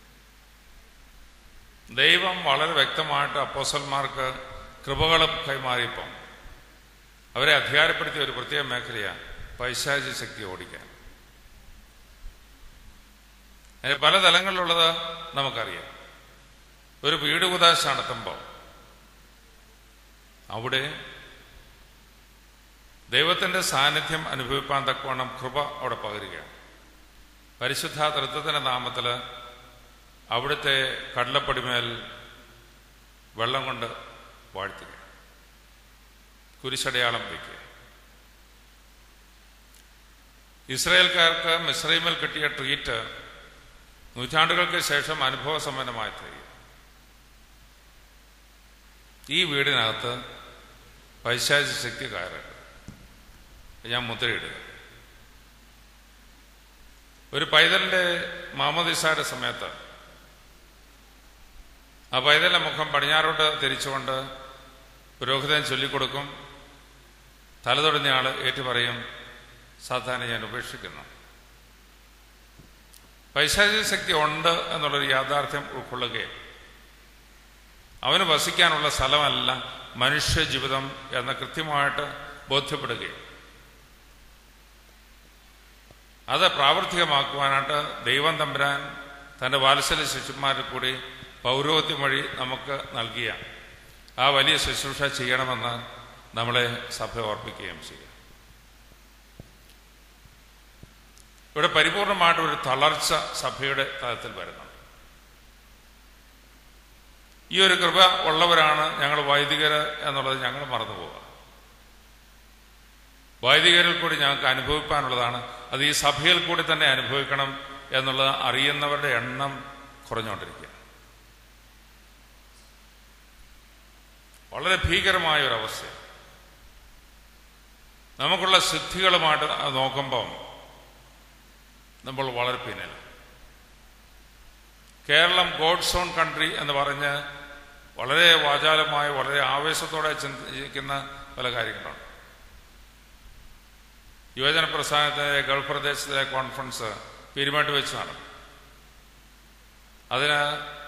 ദൈവം വളരെ വ്യക്തമായിട്ട് അപ്പോസന്മാർക്ക് കൃപകളും കൈമാറിയപ്പം അവരെ അധികാരപ്പെടുത്തിയ ഒരു പ്രത്യേക മേഖലയാണ് പൈശാചി ശക്തി ഓടിക്കാൻ അതിന് പല തലങ്ങളിലുള്ളത് നമുക്കറിയാം ഒരു വീട് കുതാശ നടത്തുമ്പോൾ അവിടെ ദൈവത്തിന്റെ സാന്നിധ്യം അനുഭവിപ്പാൻ തക്കവണ്ണം കൃപ അവിടെ പകരുകയാണ് പരിശുദ്ധ തൃത്വത്തിന്റെ നാമത്തിൽ അവിടുത്തെ കടലപ്പടിമേൽ വെള്ളം കൊണ്ട് വാഴ്ത്തുക കുരിശടയാളം വയ്ക്കുക ഇസ്രയേൽക്കാർക്ക് മിസ്രൈമിൽ കിട്ടിയ ട്രീറ്റ് നൂറ്റാണ്ടുകൾക്ക് ശേഷം അനുഭവസമ്പന്നമായി തീരും ഈ വീടിനകത്ത് പൈശാചി ശക്തി കയറുക ഞാൻ മുദ്രയിടുക ഒരു പൈതലിന്റെ മാമോദിസായുടെ സമയത്ത് ആ പൈതലിന്റെ മുഖം പടിഞ്ഞാറോട്ട് തിരിച്ചുകൊണ്ട് പുരോഹിതൻ ചൊല്ലിക്കൊടുക്കും തലതൊടിഞ്ഞ ആള് ഏറ്റുപറയും സാധാരണ ഞാൻ ഉപേക്ഷിക്കുന്നു പൈശാചിക ശക്തി ഉണ്ട് എന്നുള്ളൊരു യാഥാർത്ഥ്യം ഉൾക്കൊള്ളുകയും അവന് വസിക്കാനുള്ള സ്ഥലമല്ല മനുഷ്യ ജീവിതം എന്ന് കൃത്യമായിട്ട് ബോധ്യപ്പെടുകയും അത് പ്രാവർത്തികമാക്കുവാനായിട്ട് ദൈവം തമ്പുരാൻ തൻ്റെ വാത്സല്യ ശിശുന്മാരിൽ കൂടി പൗരോഹിത്യം വഴി നമുക്ക് നൽകിയ ആ വലിയ ശുശ്രൂഷ ചെയ്യണമെന്ന് നമ്മളെ സഭ ഓർപ്പിക്കുകയും ചെയ്യും ഇവിടെ പരിപൂർണമായിട്ട് ഒരു തളർച്ച സഭയുടെ തലത്തിൽ വരുന്നുണ്ട് ഈ ഒരു കൃപ ഉള്ളവരാണ് ഞങ്ങൾ വൈദികര് എന്നുള്ളത് ഞങ്ങൾ മറന്നു പോവുക വൈദികരിൽ കൂടി ഞങ്ങൾക്ക് അനുഭവിക്കാനുള്ളതാണ് അത് ഈ സഭയിൽ കൂടി തന്നെ അനുഭവിക്കണം എന്നുള്ളത് അറിയുന്നവരുടെ എണ്ണം കുറഞ്ഞുകൊണ്ടിരിക്കുക വളരെ ഭീകരമായ ഒരു അവസ്ഥ നമുക്കുള്ള സിദ്ധികളുമായിട്ട് അത് നോക്കുമ്പം നമ്മൾ വളരെ പിന്നിൽ കേരളം ഗോഡ്സ് ഓൺ കൺട്രി എന്ന് പറഞ്ഞ് വളരെ വാചാലമായി വളരെ ആവേശത്തോടെ ചിന്തിക്കുന്ന പല കാര്യങ്ങളുണ്ട് യുവജന പ്രസ്ഥാനത്തിലെ ഗൾഫ് പ്രദേശത്തിലെ കോൺഫറൻസ് പീരുമായിട്ട് വെച്ച് നടന്നു അതിന്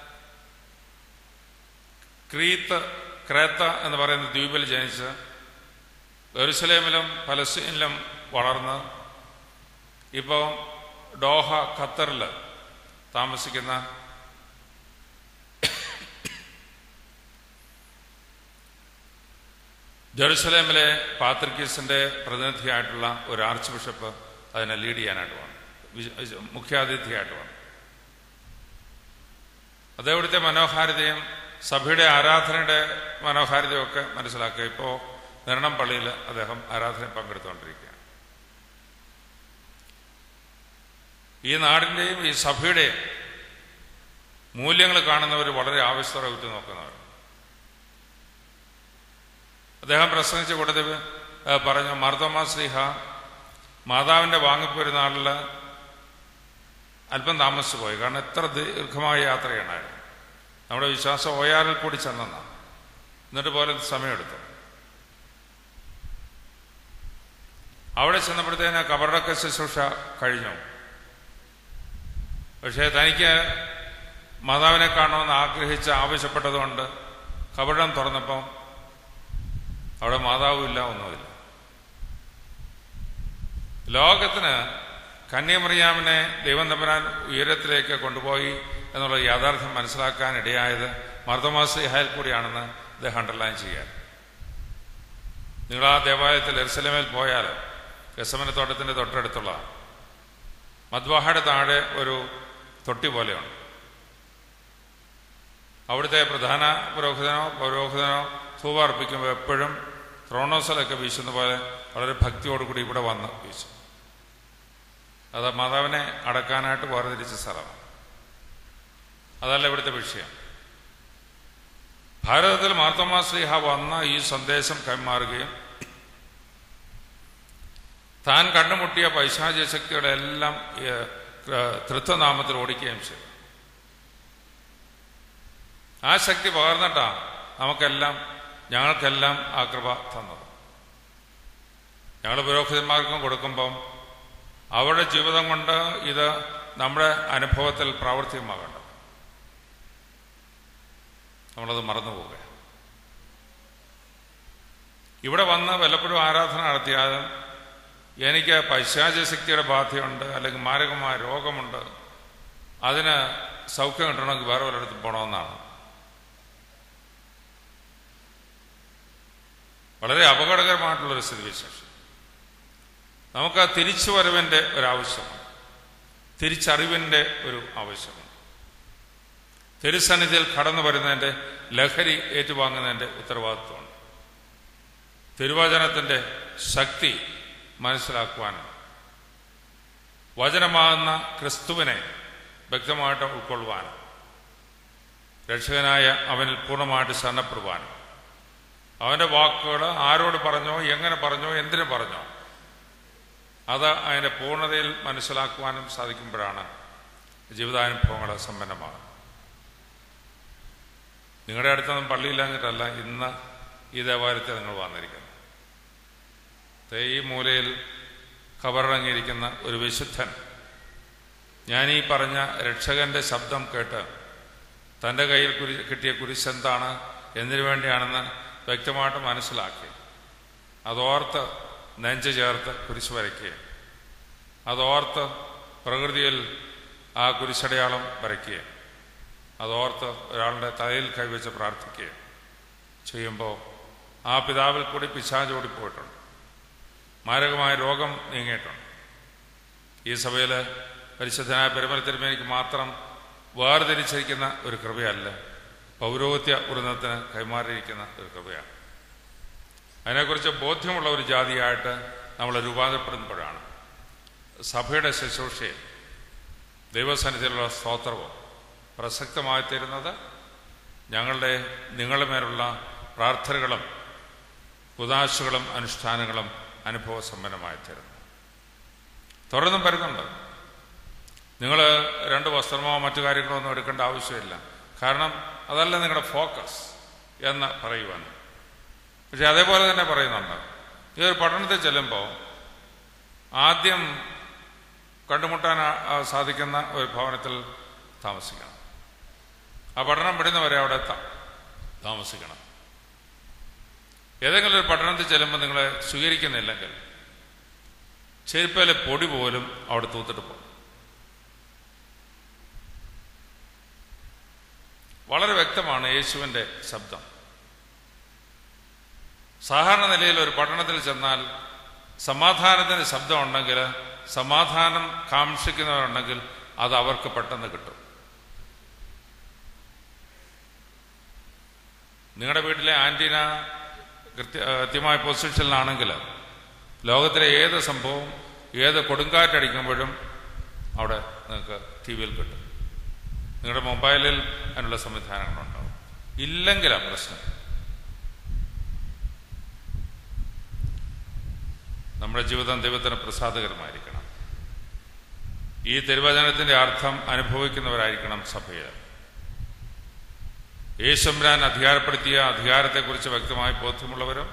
ക്രീത്ത് ക്രേത്ത എന്ന് പറയുന്ന ദ്വീപിൽ ജനിച്ച് ജെറുസലേമിലും പലസ്തീനിലും വളർന്ന് ഇപ്പോൾ ഡോഹ ഖത്തറിൽ താമസിക്കുന്ന ജെറുസലേമിലെ പാത്രിക്കീസിന്റെ പ്രതിനിധിയായിട്ടുള്ള ഒരു ആർച്ച് ബിഷപ്പ് അതിനെ ലീഡ് ചെയ്യാനായിട്ട് വന്നു വിശ- മുഖ്യാതിഥിയായിട്ട് വന്നു അദ്ദേഹത്തെ മനോഹാരിതയും സഭയുടെ ആരാധനയുടെ മനോഹാരിതയും ഒക്കെ മനസ്സിലാക്കുക ഇപ്പോൾ നിരണം പള്ളിയിൽ അദ്ദേഹം ആരാധനയിൽ പങ്കെടുത്തുകൊണ്ടിരിക്കുകയാണ് ഈ നാടിൻ്റെയും ഈ സഭയുടെയും മൂല്യങ്ങൾ കാണുന്നവർ വളരെ ആവശ്യത്തോടെ വിട്ടു നോക്കുന്നവർ അദ്ദേഹം പ്രസംഗിച്ച കൂട്ടത്തിൽ ഏ, പറഞ്ഞു മാർത്തോമാ ശ്രീഹ മാതാവിന്റെ വാങ്ങിപ്പോരുന്നാളിൽ അല്പം താമസിച്ചു പോയി കാരണം എത്ര ദീർഘമായ യാത്രയുണ്ടായിരുന്നു നമ്മുടെ വിശ്വാസം ഓയാറിൽ കൂടി ചെന്നെന്നാണ് എന്നിട്ട് പോലെ സമയമെടുത്തു അവിടെ ചെന്നപ്പോഴത്തേന് കബറടക്ക ശുശ്രൂഷ കഴിഞ്ഞു പക്ഷേ തനിക്ക് മാതാവിനെ കാണണമെന്ന് ആഗ്രഹിച്ച് ആവശ്യപ്പെട്ടതുകൊണ്ട് കബറിടം തുറന്നപ്പം അവിടെ മാതാവുമില്ല ഒന്നുമില്ല ലോകത്തിന് കന്യമറിയാമിനെ ദൈവം തമ്പുരാൻ ഉയരത്തിലേക്ക് കൊണ്ടുപോയി എന്നുള്ള യാഥാർത്ഥ്യം മനസ്സിലാക്കാൻ ഇടയായത് മർദ്ദമാസിഹായിൽ കൂടിയാണെന്ന് അദ്ദേഹം അണ്ടർലൈൻ ചെയ്യാൻ നിങ്ങൾ ആ ദേവാലയത്തിൽ എർസലമേൽ പോയാൽ ഗസമനത്തോട്ടത്തിൻ്റെ തൊട്ടടുത്തുള്ള മദ്വാഹയുടെ താഴെ ഒരു തൊട്ടി പോലെയുണ്ട് അവിടുത്തെ പ്രധാന പുരോഹിതനോ പൗരോഹിതനോ ധൂപ അർപ്പിക്കുമ്പോൾ എപ്പോഴും ത്രോണോസലൊക്കെ വീശുന്ന പോലെ വളരെ ഭക്തിയോടുകൂടി ഇവിടെ വന്ന് വീശും അത് മാതാവിനെ അടക്കാനായിട്ട് വേർതിരിച്ച സ്ഥലമാണ് അതല്ല ഇവിടുത്തെ വിഷയം ഭാരതത്തിൽ മാർത്തോമാ ശ്രീഹ വന്ന ഈ സന്ദേശം കൈമാറുകയും താൻ കണ്ടുമുട്ടിയ പൈശാചിക ശക്തികളെല്ലാം ഏഹ്, ഏഹ്, തൃത്വനാമത്തിൽ ഓടിക്കുകയും ചെയ്തു ആ ശക്തി പകർന്നിട്ടാ നമുക്കെല്ലാം ഞങ്ങൾക്കെല്ലാം ആ കൃപ തന്നത് ഞങ്ങൾ പുരോഹിതന്മാർക്കും കൊടുക്കുമ്പം അവരുടെ ജീവിതം കൊണ്ട് ഇത് നമ്മുടെ അനുഭവത്തിൽ പ്രാവർത്തികമാകേണ്ടത് നമ്മളത് മറന്നു പോവുക ഇവിടെ വന്ന് വല്ലപ്പോഴും ആരാധന നടത്തിയാലും എനിക്ക് പൈശാചശക്തിയുടെ ബാധയുണ്ട് അല്ലെങ്കിൽ മാരകമായ രോഗമുണ്ട് അതിന് സൗഖ്യം കിട്ടണമെങ്കിൽ വേറെ വല്ലയിടത്ത് പോകണമെന്നാണ് വളരെ അപകടകരമായിട്ടുള്ളൊരു സ്ഥിതിവിശേഷം നമുക്ക് തിരിച്ചുവരവിൻ്റെ ഒരാവശ്യമുണ്ട് തിരിച്ചറിവിൻ്റെ ഒരു ആവശ്യമുണ്ട് തിരുസന്നിധിയിൽ കടന്നു വരുന്നതിൻ്റെ ലഹരി ഏറ്റുവാങ്ങുന്നതിൻ്റെ ഉത്തരവാദിത്വമുണ്ട് തിരുവചനത്തിൻ്റെ ശക്തി മനസ്സിലാക്കുവാനും വചനമാകുന്ന ക്രിസ്തുവിനെ വ്യക്തമായിട്ട് ഉൾക്കൊള്ളുവാനും രക്ഷകനായ അവനിൽ പൂർണ്ണമായിട്ട് ശരണപ്പെടുവാനും അവൻ്റെ വാക്കുകൾ ആരോട് പറഞ്ഞോ എങ്ങനെ പറഞ്ഞോ എന്തിനു പറഞ്ഞോ അത് അതിൻ്റെ പൂർണ്ണതയിൽ മനസ്സിലാക്കുവാനും സാധിക്കുമ്പോഴാണ് ജീവിതാനുഭവങ്ങൾ സമ്പന്നമാകുന്നത് നിങ്ങളുടെ അടുത്തൊന്നും പള്ളിയില്ലാഞ്ഞിട്ടല്ല ഇന്ന് ഈ ദേവാലയത്തിൽ നിങ്ങൾ വന്നിരിക്കുന്നത് ദേ ഈ മൂലയിൽ കബറടങ്ങിയിരിക്കുന്ന ഒരു വിശുദ്ധൻ ഞാൻ ഈ പറഞ്ഞ രക്ഷകന്റെ ശബ്ദം കേട്ട് തൻ്റെ കയ്യിൽ കുരി കിട്ടിയ കുരിശ് എന്താണ് എന്തിനു വേണ്ടിയാണെന്ന് വ്യക്തമായിട്ട് മനസ്സിലാക്കി അതോർത്ത് നെഞ്ച് ചേർത്ത് കുരിശ് വരയ്ക്കുകയും അതോർത്ത് പ്രകൃതിയിൽ ആ കുരിശടയാളം വരയ്ക്കുകയും അതോർത്ത് ഒരാളുടെ തലയിൽ കൈവച്ച് പ്രാർത്ഥിക്കുകയും ചെയ്യുമ്പോൾ ആ പിതാവിൽ കൂടി പിശാച് ഓടിപ്പോയിട്ടുണ്ട് മാരകമായ രോഗം നീങ്ങിയിട്ടുണ്ട് ഈ സഭയിൽ പരിശുദ്ധനായ പെരുമലത്തിരുമേനിക്ക് മാത്രം വേർതിരിച്ചിരിക്കുന്ന ഒരു കൃപയല്ല പൗരോഹിത്യ ഉന്നതത്തിന് കൈമാറിയിരിക്കുന്ന ഒരു കൃപയാണ് അതിനെക്കുറിച്ച് ബോധ്യമുള്ള ഒരു ജാതിയായിട്ട് നമ്മൾ രൂപാന്തരപ്പെടുമ്പോഴാണ് സഭയുടെ ശുശ്രൂഷയിൽ ദൈവസന്നിധിയിലുള്ള സ്തോത്രവും പ്രസക്തമായി തീരുന്നത് ഞങ്ങളുടെ നിങ്ങളുടെ മേലുള്ള പ്രാർത്ഥനകളും കുതാശകളും അനുഷ്ഠാനങ്ങളും അനുഭവസമ്പന്നമായി തീരുന്നു തുടർന്നും വരുന്നുണ്ട് നിങ്ങൾ രണ്ട് വസ്ത്രമോ മറ്റു കാര്യങ്ങളോ ഒന്നും എടുക്കേണ്ട ആവശ്യമില്ല കാരണം അതല്ല നിങ്ങളുടെ ഫോക്കസ് എന്ന് പറയുവാൻ പക്ഷെ അതേപോലെ തന്നെ പറയുന്നുണ്ട് ഈ ഒരു പഠനത്തിൽ ചെല്ലുമ്പോൾ ആദ്യം കണ്ടുമുട്ടാൻ ആ- ആ സാധിക്കുന്ന ഒരു ഭവനത്തിൽ താമസിക്കണം ആ പഠനം വിടുന്നവരെ അവിടെ ത- താമസിക്കണം ഏതെങ്കിലും ഒരു പഠനത്തിൽ ചെല്ലുമ്പോൾ നിങ്ങളെ സ്വീകരിക്കുന്നില്ലെങ്കിൽ ചെരുപ്പയിലെ പൊടി പോലും അവിടെ തൂത്തിട്ട് പോകും വളരെ വ്യക്തമാണ് യേശുവിൻ്റെ ശബ്ദം സാധാരണ നിലയിൽ ഒരു പട്ടണത്തിൽ ചെന്നാൽ സമാധാനത്തിന് ശബ്ദം ഉണ്ടെങ്കിൽ സമാധാനം കാക്ഷിക്കുന്നവരുണ്ടെങ്കിൽ അത് അവർക്ക് പെട്ടെന്ന് കിട്ടും നിങ്ങളുടെ വീട്ടിലെ ആൻറ്റീന കൃത്യ കൃത്യമായ പൊസിഷനിലാണെങ്കിൽ ലോകത്തിലെ ഏത് സംഭവം ഏത് കൊടുങ്കാറ്റടിക്കുമ്പോഴും അവിടെ നിങ്ങൾക്ക് ടി വിയിൽ കിട്ടും നിങ്ങളുടെ മൊബൈലിൽ അതിനുള്ള സംവിധാനങ്ങളുണ്ടാവും ഇല്ലെങ്കിലാണ് പ്രശ്നം നമ്മുടെ ജീവിതം ദൈവത്തിന് പ്രസാദകരമായിരിക്കണം ഈ തിരുവചനത്തിന്റെ അർത്ഥം അനുഭവിക്കുന്നവരായിരിക്കണം സഭയിൽ യേശുംരാൻ അധികാരപ്പെടുത്തിയ അധികാരത്തെക്കുറിച്ച് വ്യക്തമായി ബോധ്യമുള്ളവരും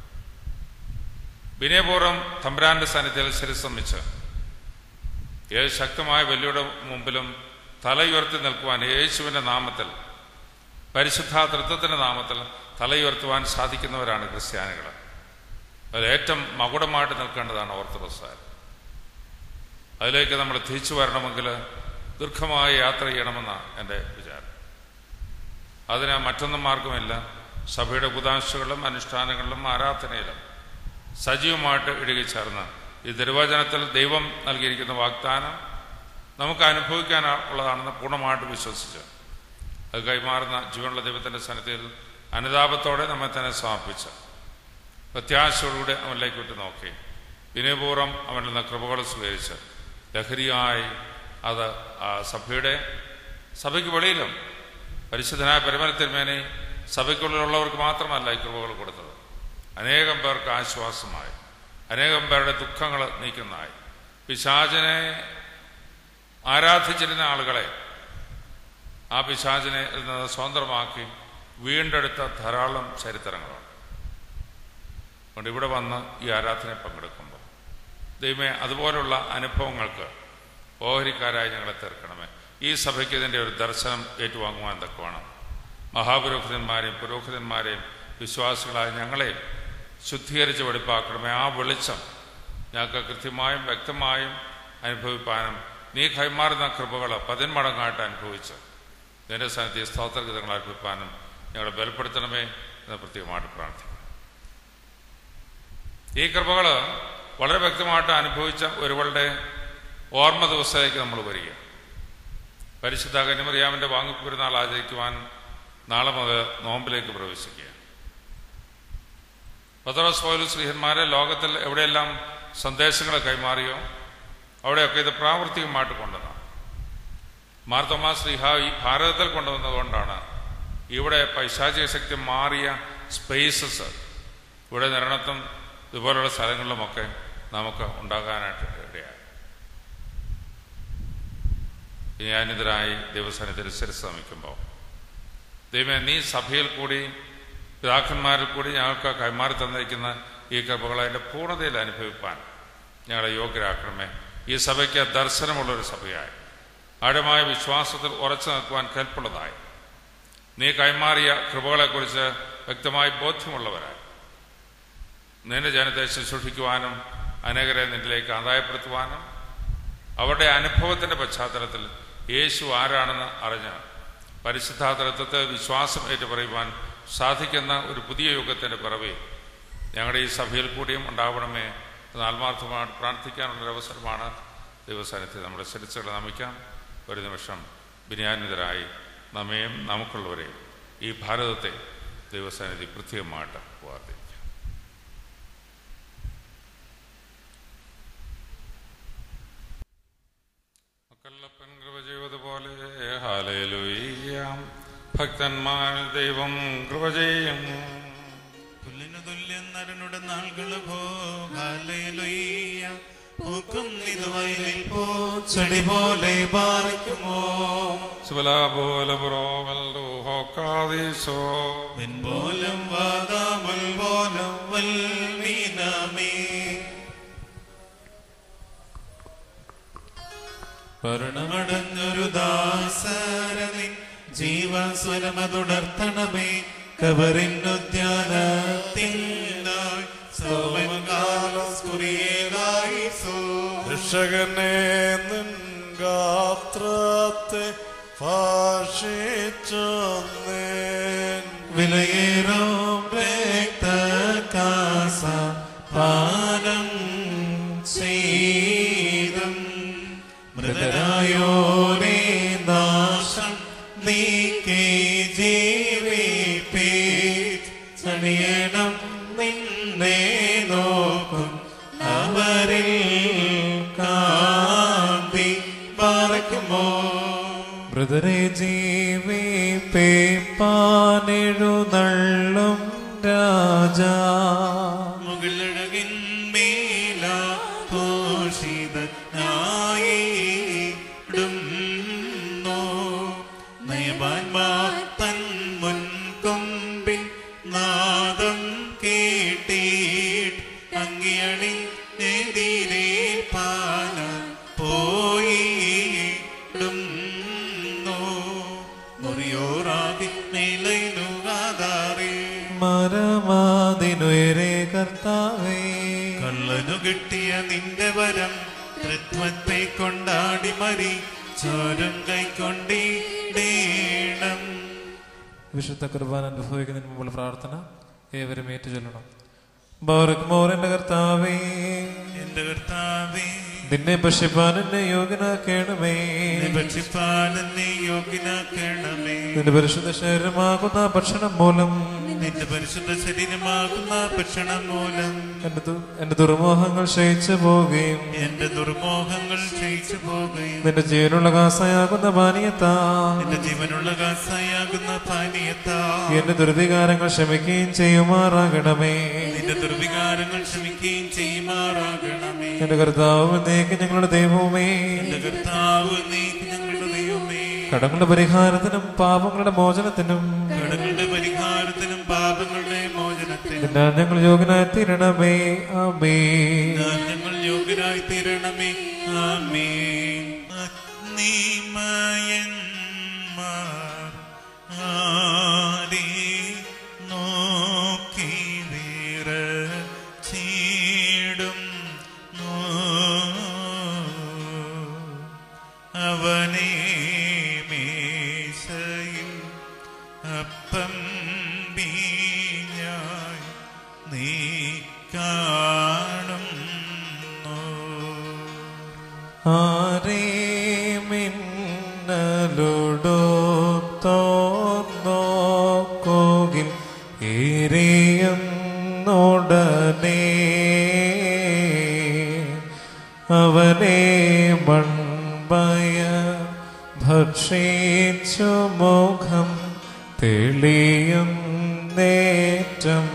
വിനയപൂർവ്വം തമ്പ്രാന്റെ സാന്നിധ്യത്തിൽ ശിരസമ്മിച്ച് ഏത് ശക്തമായ വെല്ലുവിയുടെ മുമ്പിലും തലയുയർത്തി നിൽക്കുവാൻ യേശുവിന്റെ നാമത്തിൽ പരിശുദ്ധ തൃത്വത്തിന്റെ നാമത്തിൽ തലയുയർത്തുവാൻ സാധിക്കുന്നവരാണ് ക്രിസ്ത്യാനികൾ അതിൽ ഏറ്റവും മകുടമായിട്ട് നിൽക്കേണ്ടതാണ് ഓർത്തഡോക്സുകാർ അതിലേക്ക് നമ്മൾ തിരിച്ചു വരണമെങ്കിൽ ദീർഘമായ യാത്ര ചെയ്യണമെന്നാണ് എൻ്റെ വിചാരം അതിന് മറ്റൊന്നും മാർഗമില്ല സഭയുടെ കുതാശകളിലും അനുഷ്ഠാനങ്ങളിലും ആരാധനയിലും സജീവമായിട്ട് ഇഴുകിച്ചേർന്ന് ഈ നിർവചനത്തിൽ ദൈവം നൽകിയിരിക്കുന്ന വാഗ്ദാനം നമുക്ക് അനുഭവിക്കാനുള്ളതാണെന്ന് പൂർണ്ണമായിട്ട് വിശ്വസിച്ച് അത് കൈമാറുന്ന ജീവനുള്ള ദൈവത്തിൻ്റെ സന്നിധിയിൽ അനുതാപത്തോടെ നമ്മെ തന്നെ സമർപ്പിച്ച് പ്രത്യാശയോടുകൂടി അവനിലേക്ക് വിട്ട് നോക്കി വിനയപൂർവ്വം അവനിൽ നിന്ന് കൃപകൾ സ്വീകരിച്ച് ലഹരിയായി അത് ആ സഭയുടെ സഭയ്ക്ക് വെളിയിലും പരിശുദ്ധനായ പരിമലത്തിന്മേനെ സഭയ്ക്കുള്ളിലുള്ളവർക്ക് മാത്രമല്ല ഈ കൃപകൾ കൊടുത്തത് അനേകം പേർക്ക് ആശ്വാസമായി അനേകം പേരുടെ ദുഃഖങ്ങൾ നീക്കുന്നതായി പിശാചിനെ ആരാധിച്ചിരുന്ന ആളുകളെ ആ പിശാചിനെ നിന്ന് സ്വതന്ത്രമാക്കി വീണ്ടെടുത്ത ധാരാളം ചരിത്രങ്ങളുണ്ട് അതുകൊണ്ട് ഇവിടെ വന്ന് ഈ ആരാധനയിൽ പങ്കെടുക്കുമ്പോൾ ദൈവമേ അതുപോലുള്ള അനുഭവങ്ങൾക്ക് ഓഹരിക്കാരായി ഞങ്ങളെ തീർക്കണമേ ഈ സഭയ്ക്ക് ഇതിൻ്റെ ഒരു ദർശനം ഏറ്റുവാങ്ങുവാൻ തക്കവണ്ണം മഹാപുരോഹിതന്മാരെയും പുരോഹിതന്മാരെയും വിശ്വാസികളായ ഞങ്ങളെയും ശുദ്ധീകരിച്ച് വെടിപ്പാക്കണമേ ആ വെളിച്ചം ഞങ്ങൾക്ക് കൃത്യമായും വ്യക്തമായും അനുഭവിപ്പാനും നീ കൈമാറുന്ന കൃപകൾ പതിന്മടങ്ങായിട്ട് അനുഭവിച്ച് നിന്റെ സന്നിധി സ്തോത്രഗീതങ്ങൾ അർപ്പിപ്പാനും ഞങ്ങളെ ബലപ്പെടുത്തണമേ എന്ന് പ്രത്യേകമായിട്ട് പ്രാർത്ഥിക്കുന്നു ഈ കൃപകൾ വളരെ വ്യക്തമായിട്ട് അനുഭവിച്ച ഒരുവളുടെ ഓർമ്മ ദിവസത്തിലേക്ക് നമ്മൾ വരിക പരിശുദ്ധ കന്യമറിയാമിൻ്റെ വാങ്ങിപ്പ് പെരുന്നാൾ ആചരിക്കുവാൻ നാളെ മുതൽ നോമ്പിലേക്ക് പ്രവേശിക്കുക പത്രോസ് പൗലോസ് ശ്രീഹന്മാരെ ലോകത്തിൽ എവിടെയെല്ലാം സന്ദേശങ്ങൾ കൈമാറിയോ അവിടെയൊക്കെ ഇത് പ്രാവർത്തികമായിട്ട് കൊണ്ടുവന്നു മാർത്തോമാ ശ്രീഹ ഈ ഭാരതത്തിൽ കൊണ്ടുവന്നതുകൊണ്ടാണ് ഇവിടെ പൈശാചിക ശക്തി മാറിയ സ്പേസസ് ഇവിടെ നിരണത്തും ഇതുപോലുള്ള സ്ഥലങ്ങളിലുമൊക്കെ നമുക്ക് ഉണ്ടാകാനായിട്ട് ഇടയായി ഞാനിതരായി ദൈവസനത്തിൽ ശിരസ് ശ്രമിക്കുമ്പോൾ ദൈവം നീ സഭയിൽ കൂടി പിതാക്കന്മാരിൽ കൂടി ഞങ്ങൾക്ക് കൈമാറി തന്നിരിക്കുന്ന ഈ കൃപകൾ അതിൻ്റെ പൂർണ്ണതയിൽ അനുഭവിപ്പാൻ ഞങ്ങളെ യോഗ്യരാക്കണമേ ഈ സഭയ്ക്ക് ദർശനമുള്ളൊരു സഭയായി ആഴമായ വിശ്വാസത്തിൽ ഉറച്ചു നിൽക്കുവാൻ കൽപ്പുള്ളതായി നീ കൈമാറിയ കൃപകളെക്കുറിച്ച് വ്യക്തമായി ബോധ്യമുള്ളവരായി നിന്റെ ജനത്തെ ശുശ്രൂഷിക്കുവാനും അനേകരെ നിന്നിലേക്ക് ആദായപ്പെടുത്തുവാനും അവരുടെ അനുഭവത്തിന്റെ പശ്ചാത്തലത്തിൽ യേശു ആരാണെന്ന് അറിഞ്ഞ് പരിശുദ്ധാതലത്വത്തെ വിശ്വാസം ഏറ്റുപറയുവാൻ സാധിക്കുന്ന ഒരു പുതിയ യുഗത്തിന്റെ പിറവി ഞങ്ങളുടെ ഈ സഭയിൽ കൂടിയും ഉണ്ടാവണമേ എന്ന് ആത്മാർത്ഥമായിട്ട് പ്രാർത്ഥിക്കാനുള്ളൊരു അവസരമാണ് ദൈവസാന്നിധ്യം നമ്മുടെ ശരിച്ചുകളെ നമിക്കാം ഒരു നിമിഷം ബിനിയാനിതരായി നമ്മയും നമുക്കുള്ളവരെയും ഈ ഭാരതത്തെ ദൈവസാന്നിധി പ്രത്യേകമായിട്ട് വാർത്തിക്കാം മക്കളപ്പൻ കൃപ ചെയ്തതുപോലെ ഹാലേലുയ്യാം ഭക്തന്മാർ ദൈവം കൃപ ചെയ്യും പുല്ലിനു തുല്യം നരനുടെ നാളുകള് പോലൊയ്യ പൂക്കും നിതുവയലിൽ പൂച്ചെടി പോലെ പാറിക്കുമോ ശുഭലാപോലെ പുറോവൽ റൂഹോക്കാദീശോ പോലും വാദാമൽ പോലും വൽമീനമേ ഭരണമടഞ്ഞൊരു ദാസരനെ ജീവസ്വരമതുണർത്തണമേ കബറിനുദ്യാനത്തിനായി രക്ഷകനെ നിൻ ഗാത്രത്തെ ഭാഷിച്ചേൻ വിലയേറും രക്തകാസ പാനം ചെയ്തും മൃതരായോരേ നാശം നീക്കി ജീവിപ്പേ ചണിയണം നിന്നെ നോക്കും അവരിൽ കാന്തി പറക്കുമോ മൃതരെ ജീവിപ്പിപ്പാനെഴുന്നള്ളും രാജാ മുകളഴകിൻ മേലാഘോഷിതനായിടുന്നു നയവാൻമാർ തൻ മുൻകൊമ്പിൻ നാദം കേട്ടീട്ട് അങ്ങിയണിനെതിരെ പാല പോയിടുന്നു മുറിയോറാതി നിലയിലുകാതാറേ മരമാതിനുയരെ കർത്താവേ കള്ളനു കിട്ടിയ നിന്റെ വരം തൃത്വത്തെ കൊണ്ടാടി മരി ചോരം കൈക്കൊണ്ടിടേണം വിശുദ്ധ കുർബാന അനുഭവിക്കുന്നതിന് മുമ്പുള്ള പ്രാർത്ഥന ഏവരും ഏറ്റു ചൊല്ലണം ബാറക് മോറിന്റെ കർത്താവേ എന്റെ കർത്താവേ നിന്നെ ഭക്ഷിപ്പാൻ എന്നെ യോഗ്യനാക്കണമേ നിന്നെ ഭക്ഷിപ്പാൻ എന്നെ യോഗ്യനാക്കണമേ നിന്റെ പരിശുദ്ധ ശരീരമാകുന്ന ഭക്ഷണം മൂലം നിന്റെ പരിശുദ്ധ ശരീരമാകുന്ന ഭക്ഷണം മൂലം എന്റെ ദു- എന്റെ ദുർമോഹങ്ങൾ ക്ഷയിച്ചു പോവുകയും എന്റെ ദുർമോഹങ്ങൾ ക്ഷയിച്ചു പോകുകയും നിന്റെ ജീവനുള്ള കാസയാകുന്ന പാനീയത്താ നിന്റെ ജീവനുള്ള കാസായാകുന്ന പാനീയത്താ എന്റെ ദുർവികാരങ്ങൾ ക്ഷമിക്കുകയും ചെയ്യുമാറാകണമേ നിന്റെ ദുർവികാരങ്ങൾ ക്ഷമിക്കുകയും ചെയ്യുമാറാകണമേ എന്റെ കർത്താവ് എന്നേക്ക് ഞങ്ങളുടെ ദൈവവുമേ എന്റെ കർത്താവ് നീ ഞങ്ങളുടെ ദൈവമേ കടങ്ങളുടെ പരിഹാരത്തിനും പാപങ്ങളുടെ മോചനത്തിനും കടങ്ങളുടെ പരിഹാരത്തിനും പാപങ്ങളുടെ മോചനത്തിനും അതിനാൽ ഞങ്ങൾ യോഗ്യനായി തീരണമേ ആമേ ഞാൻ ഞങ്ങൾ യോഗ്യരായി തീരണമേ ആമേ അഗ്നിമയന്മാർ ആരെ നോക്കി വിറച്ചിടും അവനെ മേശയിൽ അപ്പം വീഞ്ഞായി നീ കാണുന്നു ആരേ മിന്നലുടോ തോന്നോക്കോകിൽ ഏറിയുന്നുടനെ അവനെ മൺപയ ഭക്ഷിച്ചു മുഖം തെളിയും നേറ്റം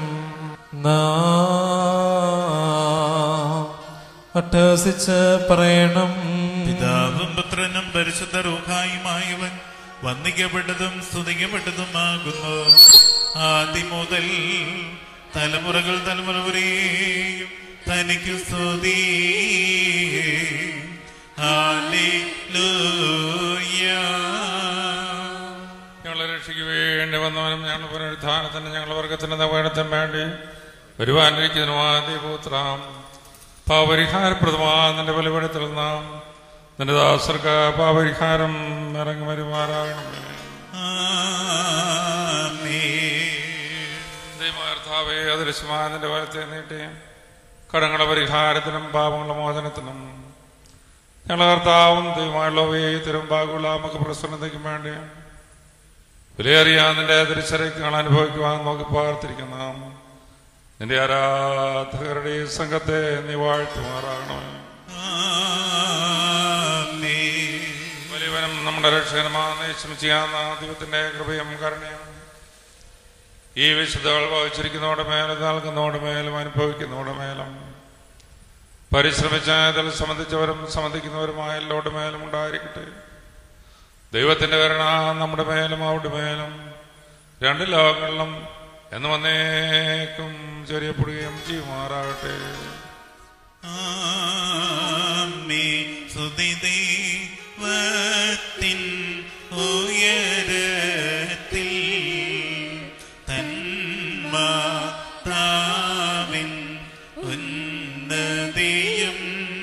നാം അട്ടഹസിച്ച് പറയണം പിതാവും പുത്രനും പരിശുദ്ധ റൂഹായുമായവൻ വന്ദിക്കപ്പെട്ടതും സ്തുതിക്കപ്പെട്ടതുമാകുന്നു ആദ്യം മുതൽ തലമുറകൾ തലമുറ വരെയും തനിക്ക് സ്തുതി ഹല്ലേലൂയ ഞങ്ങളെ രക്ഷയ്ക്ക് വേണ്ടി വന്നവനും ഞങ്ങൾ പുനരുദ്ധാനത്തിന് ഞങ്ങളുടെ വർഗത്തിന് നവീനത്തിന് വേണ്ടി വരുവാനിരിക്കുന്നതിനുമായ ദൈവപുത്രാം പാപരിഹാരപ്രദമാ നിന്റെ ബലിപീഠത്തിൽ നാം നിന്റെ ദാസർക്ക് പാപരിഹാരം ഇറങ്ങി വരുമാറാകണമേ ദൈവകർത്താവേ അദൃശ്യമായ നിന്റെ വലത്തെ നീട്ടി കടങ്ങളുടെ പരിഹാരത്തിനും പാപങ്ങളുടെ മോചനത്തിനും ഞങ്ങളുടെ കർത്താവും ദൈവമായുള്ളവയെ തിരുമ്പാകുള്ള നമുക്ക് പ്രസന്നതയ്ക്കും വേണ്ടി വിലയേറിയ നിന്റെ തിരിച്ചറിയിക്കാൻ അനുഭവിക്കുവാൻ നോക്കി പാർത്തിരിക്കുന്ന നിന്റെ ആരാധകരുടെ ഈ സംഘത്തെ നീ വാഴ്ത്തുമാറാകണമേ വലിയവനും നമ്മുടെ രക്ഷകനുമാണ് ശ്രമിച്ചാന്ന ദൈവത്തിന്റെ കൃപയും കരുണയും ഈ വിശുദ്ധകൾ വഹിച്ചിരിക്കുന്നവരുടെ മേലും നൽകുന്നവരുടെ മേലും അനുഭവിക്കുന്നവരുടെ മേലും പരിശ്രമിച്ച ഇതിൽ സംബന്ധിച്ചവരും സംബന്ധിക്കുന്നവരുമായ എല്ലാവരുടെ മേലും ഉണ്ടായിരിക്കട്ടെ ദൈവത്തിന്റെ കരുണ നമ്മുടെ മേലും അവരുടെ മേലും രണ്ട് ലോകങ്ങളിലും എന്ന് വന്നേക്കും ചെറിയപ്പെടുകയും ചെയ്യുമാറാകട്ടെ ആമേൻ. സ്തുതിദൈവത്തിൻ ഉയരത്തിൽ തന്മാതാവിൻ ഉന്നതിയും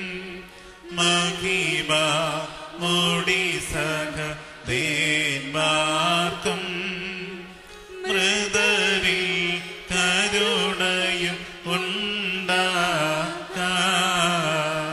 മഹിമ മുടി സഖ ദേന്മാർക്കും മൃദരിൽ കരുണയും ഉണ്ടാകാം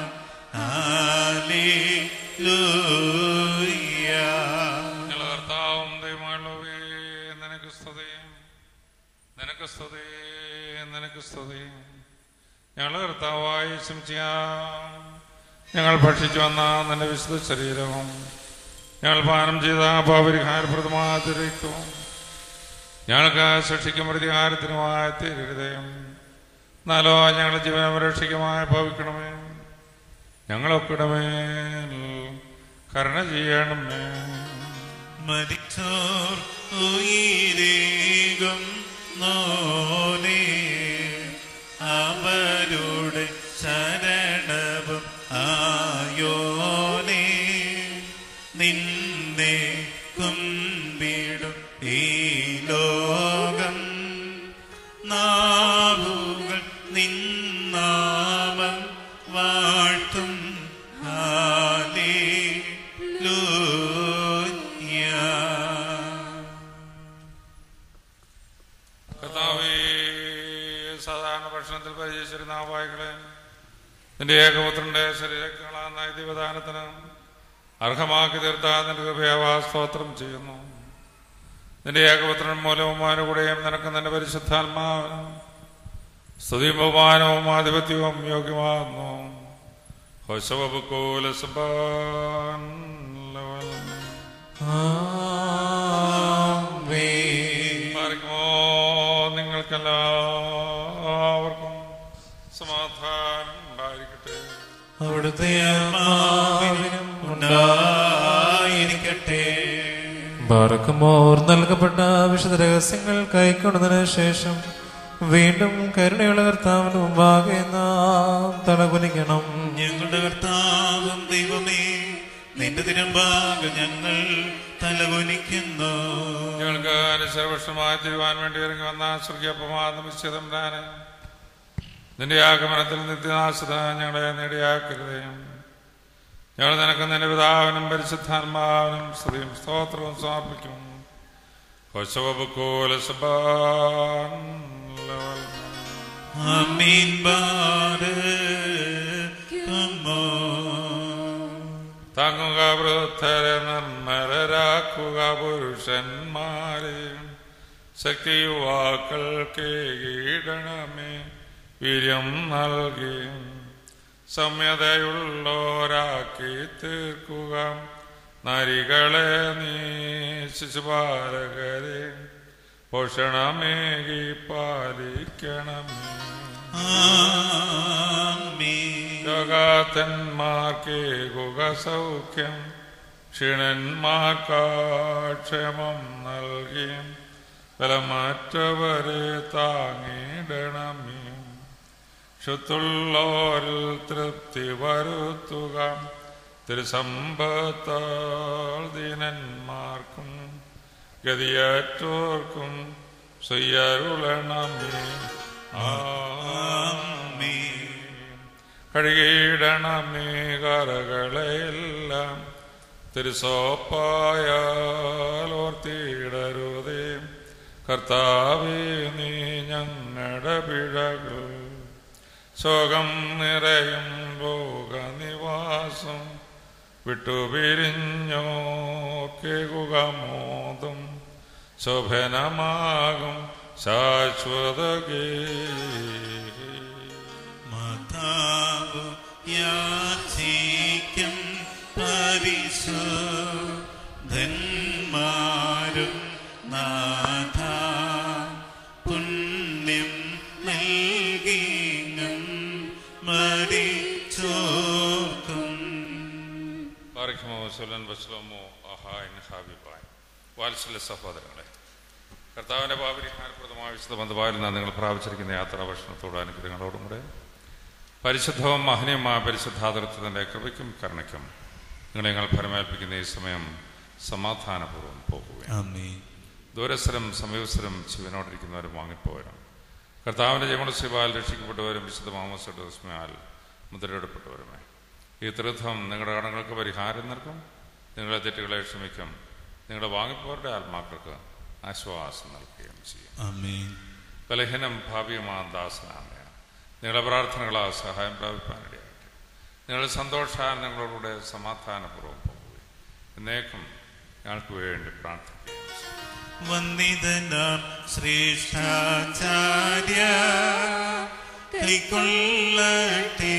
ഹല്ലേലൂയ. ഞങ്ങളുടെ കർത്താവും ദൈവമായുള്ളവേ നിനക്ക് സ്തുതി നിനക്ക് സ്തുതി നിനക്ക് സ്തുതി ഞങ്ങളുടെ കർത്താവായി ശംസിയാം ഞങ്ങൾ ഭക്ഷിച്ചു വന്ന നിന്റെ വിശുദ്ധ ശരീരവും ഞങ്ങൾ പാനം ചെയ്ത പാപരിഹാരപ്രദമാതിരിക്കും ഞങ്ങൾക്ക് ശിക്ഷിക്കും പ്രതികാരത്തിനുമായ തീരരുതയും എന്നാലോ ഞങ്ങളുടെ ജീവനം രക്ഷിക്കുമായി ഭവിക്കണമേ ഞങ്ങളൊക്കിടമേ കരുണ ചെയ്യണമേ മരിച്ചോർ ഉയരേകും നോനേ അവരുടെ ശരണവും ആയോനേ നിന്നെ കുമ്പിടും ഈ ലോകം നാവുകൾ നിന്നാമം വാഴ്ത്തും നിന്റെ ഏകപുത്രന്റെ ശരീരങ്ങളായ ദിവദാനത്തിന് അർഹമാക്കി തീർത്ത നിന്റെ കൃപയാവാ സ്തോത്രം ചെയ്യുന്നു നിന്റെ ഏകപുത്രൻ മൂലവും കൂടെയും നിനക്ക് നിന്റെ പരിശുദ്ധാത്മാവിനും സ്തുതിയും ബഹുമാനവും ആധിപത്യവും യോഗ്യമാകുന്നു ഹോശവബുക്കോല സബാൻ പാർക്കുമോ നിങ്ങൾക്കെല്ലാവർക്കും സമാധാനം ഉണ്ടായിരിക്കട്ടെ അവിടുത്തെ ആത്മാവിനും ഉണ്ടായിരിക്കട്ടെ ബാറക്കുമോർ നൽകപ്പെട്ട വിശുദ്ധ രഹസ്യങ്ങൾ കൈക്കൊണ്ടതിന് ശേഷം വീണ്ടും കരുണയുള്ള കർത്താവിന് മുമ്പാകെ നാം തലകുനിക്കണം ഞങ്ങളുടെ കർത്താവും ദൈവമേ നിന്റെ തിരുമ്പാകെ ഞങ്ങൾ തലകുനിക്കുന്നു ഞങ്ങൾക്ക് അനുസരപക്ഷമായി തിരുവാൻ വേണ്ടി ഇറങ്ങി വന്ന സ്വർഗീയപ്പമാർന്ന നിശ്ചിതംരാന് നിന്റെ ആഗമനത്തിൽ നിത്യനാശത ഞങ്ങളെ നേടിയാക്കരുതേ ഞങ്ങൾ നിനക്ക് നിന്റെ പിതാവിനും പരിശുദ്ധാത്മാവിനും സ്തുതിയും സ്തോത്രവും സമർപ്പിക്കും ഹോശവബുക്കോല സബാൻ ആമീൻ ബാരകമോ താങ്ങുക വൃദ്ധരെ നിർമ്മലരാക്കുക പുരുഷന്മാരെ ശക്തി യുവാക്കൾക്ക് കീടണമേ വീര്യം നൽകി സംയതയുള്ളോരാക്കി തീർക്കുക നരികളെ നീ ശിശുപാലകരെ പോഷണമേകി പാലിക്കണമേ യോഗാത്തന്മാർക്കേകുക സൗഖ്യം ക്ഷീണന്മാർക്കാക്ഷേമം നൽകി ബലമറ്റവരെ താങ്ങിടണമേ ക്ഷുത്തുള്ളോരിൽ തൃപ്തി വരുത്തുക തിരുസമ്പത്താൽ ദീനന്മാർക്കും ഗതിയറ്റോർക്കും സ്വയ്യരുളണമേ ആമേ കഴുകിയിടണമേ കറകളെല്ലാം തിരുസോപ്പായാലോർത്തിയിടരുതേ കർത്താവേ നീ ഞങ്ങളുടെ പിഴകൾ ശോകം നിറയും ലോകനിവാസം വിട്ടുപിരിഞ്ഞോക്കുക മോദം ശോഭനമാകും ശാശ്വത മാതാവ് യാചിക്കും പരിശുദ്ധന്മാരും നാഥ പുണ്യം നൽകിയും മരിച്ചോർക്കും ബാറിഖമോ സുലൻ ബസ്ലോമോ അഹായൻ ഹാബിബായ് വാത്സല്യ സഹോദരങ്ങളെ കർത്താവിൻ്റെ പാപരിഹാരപ്രദമായ വിശുദ്ധ ബന്ധുവായിൽ നിന്ന് നിങ്ങൾ പ്രാപിച്ചിരിക്കുന്ന യാത്രാ ഭക്ഷണത്തോട് അനുഗ്രഹങ്ങളോടും കൂടെ പരിശുദ്ധവും മഹനീയമായ പരിശുദ്ധാതൃത്വത്തിൻ്റെ കൃപയ്ക്കും കരുണയ്ക്കും നിങ്ങളെ ഞങ്ങൾ ഫലമേൽപ്പിക്കുന്ന ഈ സമയം സമാധാനപൂർവ്വം പോകുകയാണ് ആമേൻ ദൂരസ്ഥരും സമീപസ്ഥരും ശിവനോടിരിക്കുന്നവരും വാങ്ങിപ്പോവരും കർത്താവിൻ്റെ ജയമണശ്രീപാൽ രക്ഷിക്കപ്പെട്ടവരും വിശുദ്ധ മാമസമാൽ മുദ്രയിടപ്പെട്ടവരുമേ ഈ തീർത്ഥം നിങ്ങളുടെ കടങ്ങൾക്ക് പരിഹാരം നൽകും നിങ്ങളുടെ തെറ്റുകളെ ക്ഷമിക്കും നിങ്ങളുടെ വാങ്ങിപ്പോരുടെ ആത്മാക്കൾക്ക് ആശ്വാസം നൽകുകയും ചെയ്യും ആമേൻ ബലഹീനം ഭാവിയുമാ ദാസനാമയ നിങ്ങളുടെ പ്രാർത്ഥനകളാ സഹായം പ്രാപിപ്പാനിടയാകട്ടെ നിങ്ങളുടെ സന്തോഷാനന്ദങ്ങളോടുകൂടെ സമാധാനപൂർവ്വം പോകുകയും എന്നേക്കും ഞങ്ങൾക്ക് വേണ്ടി പ്രാർത്ഥിക്കുകയും ചെയ്യും വന്ദിതനാം ശ്രേഷ്ഠാചാര്യ കൈക്കൊള്ളട്ടെ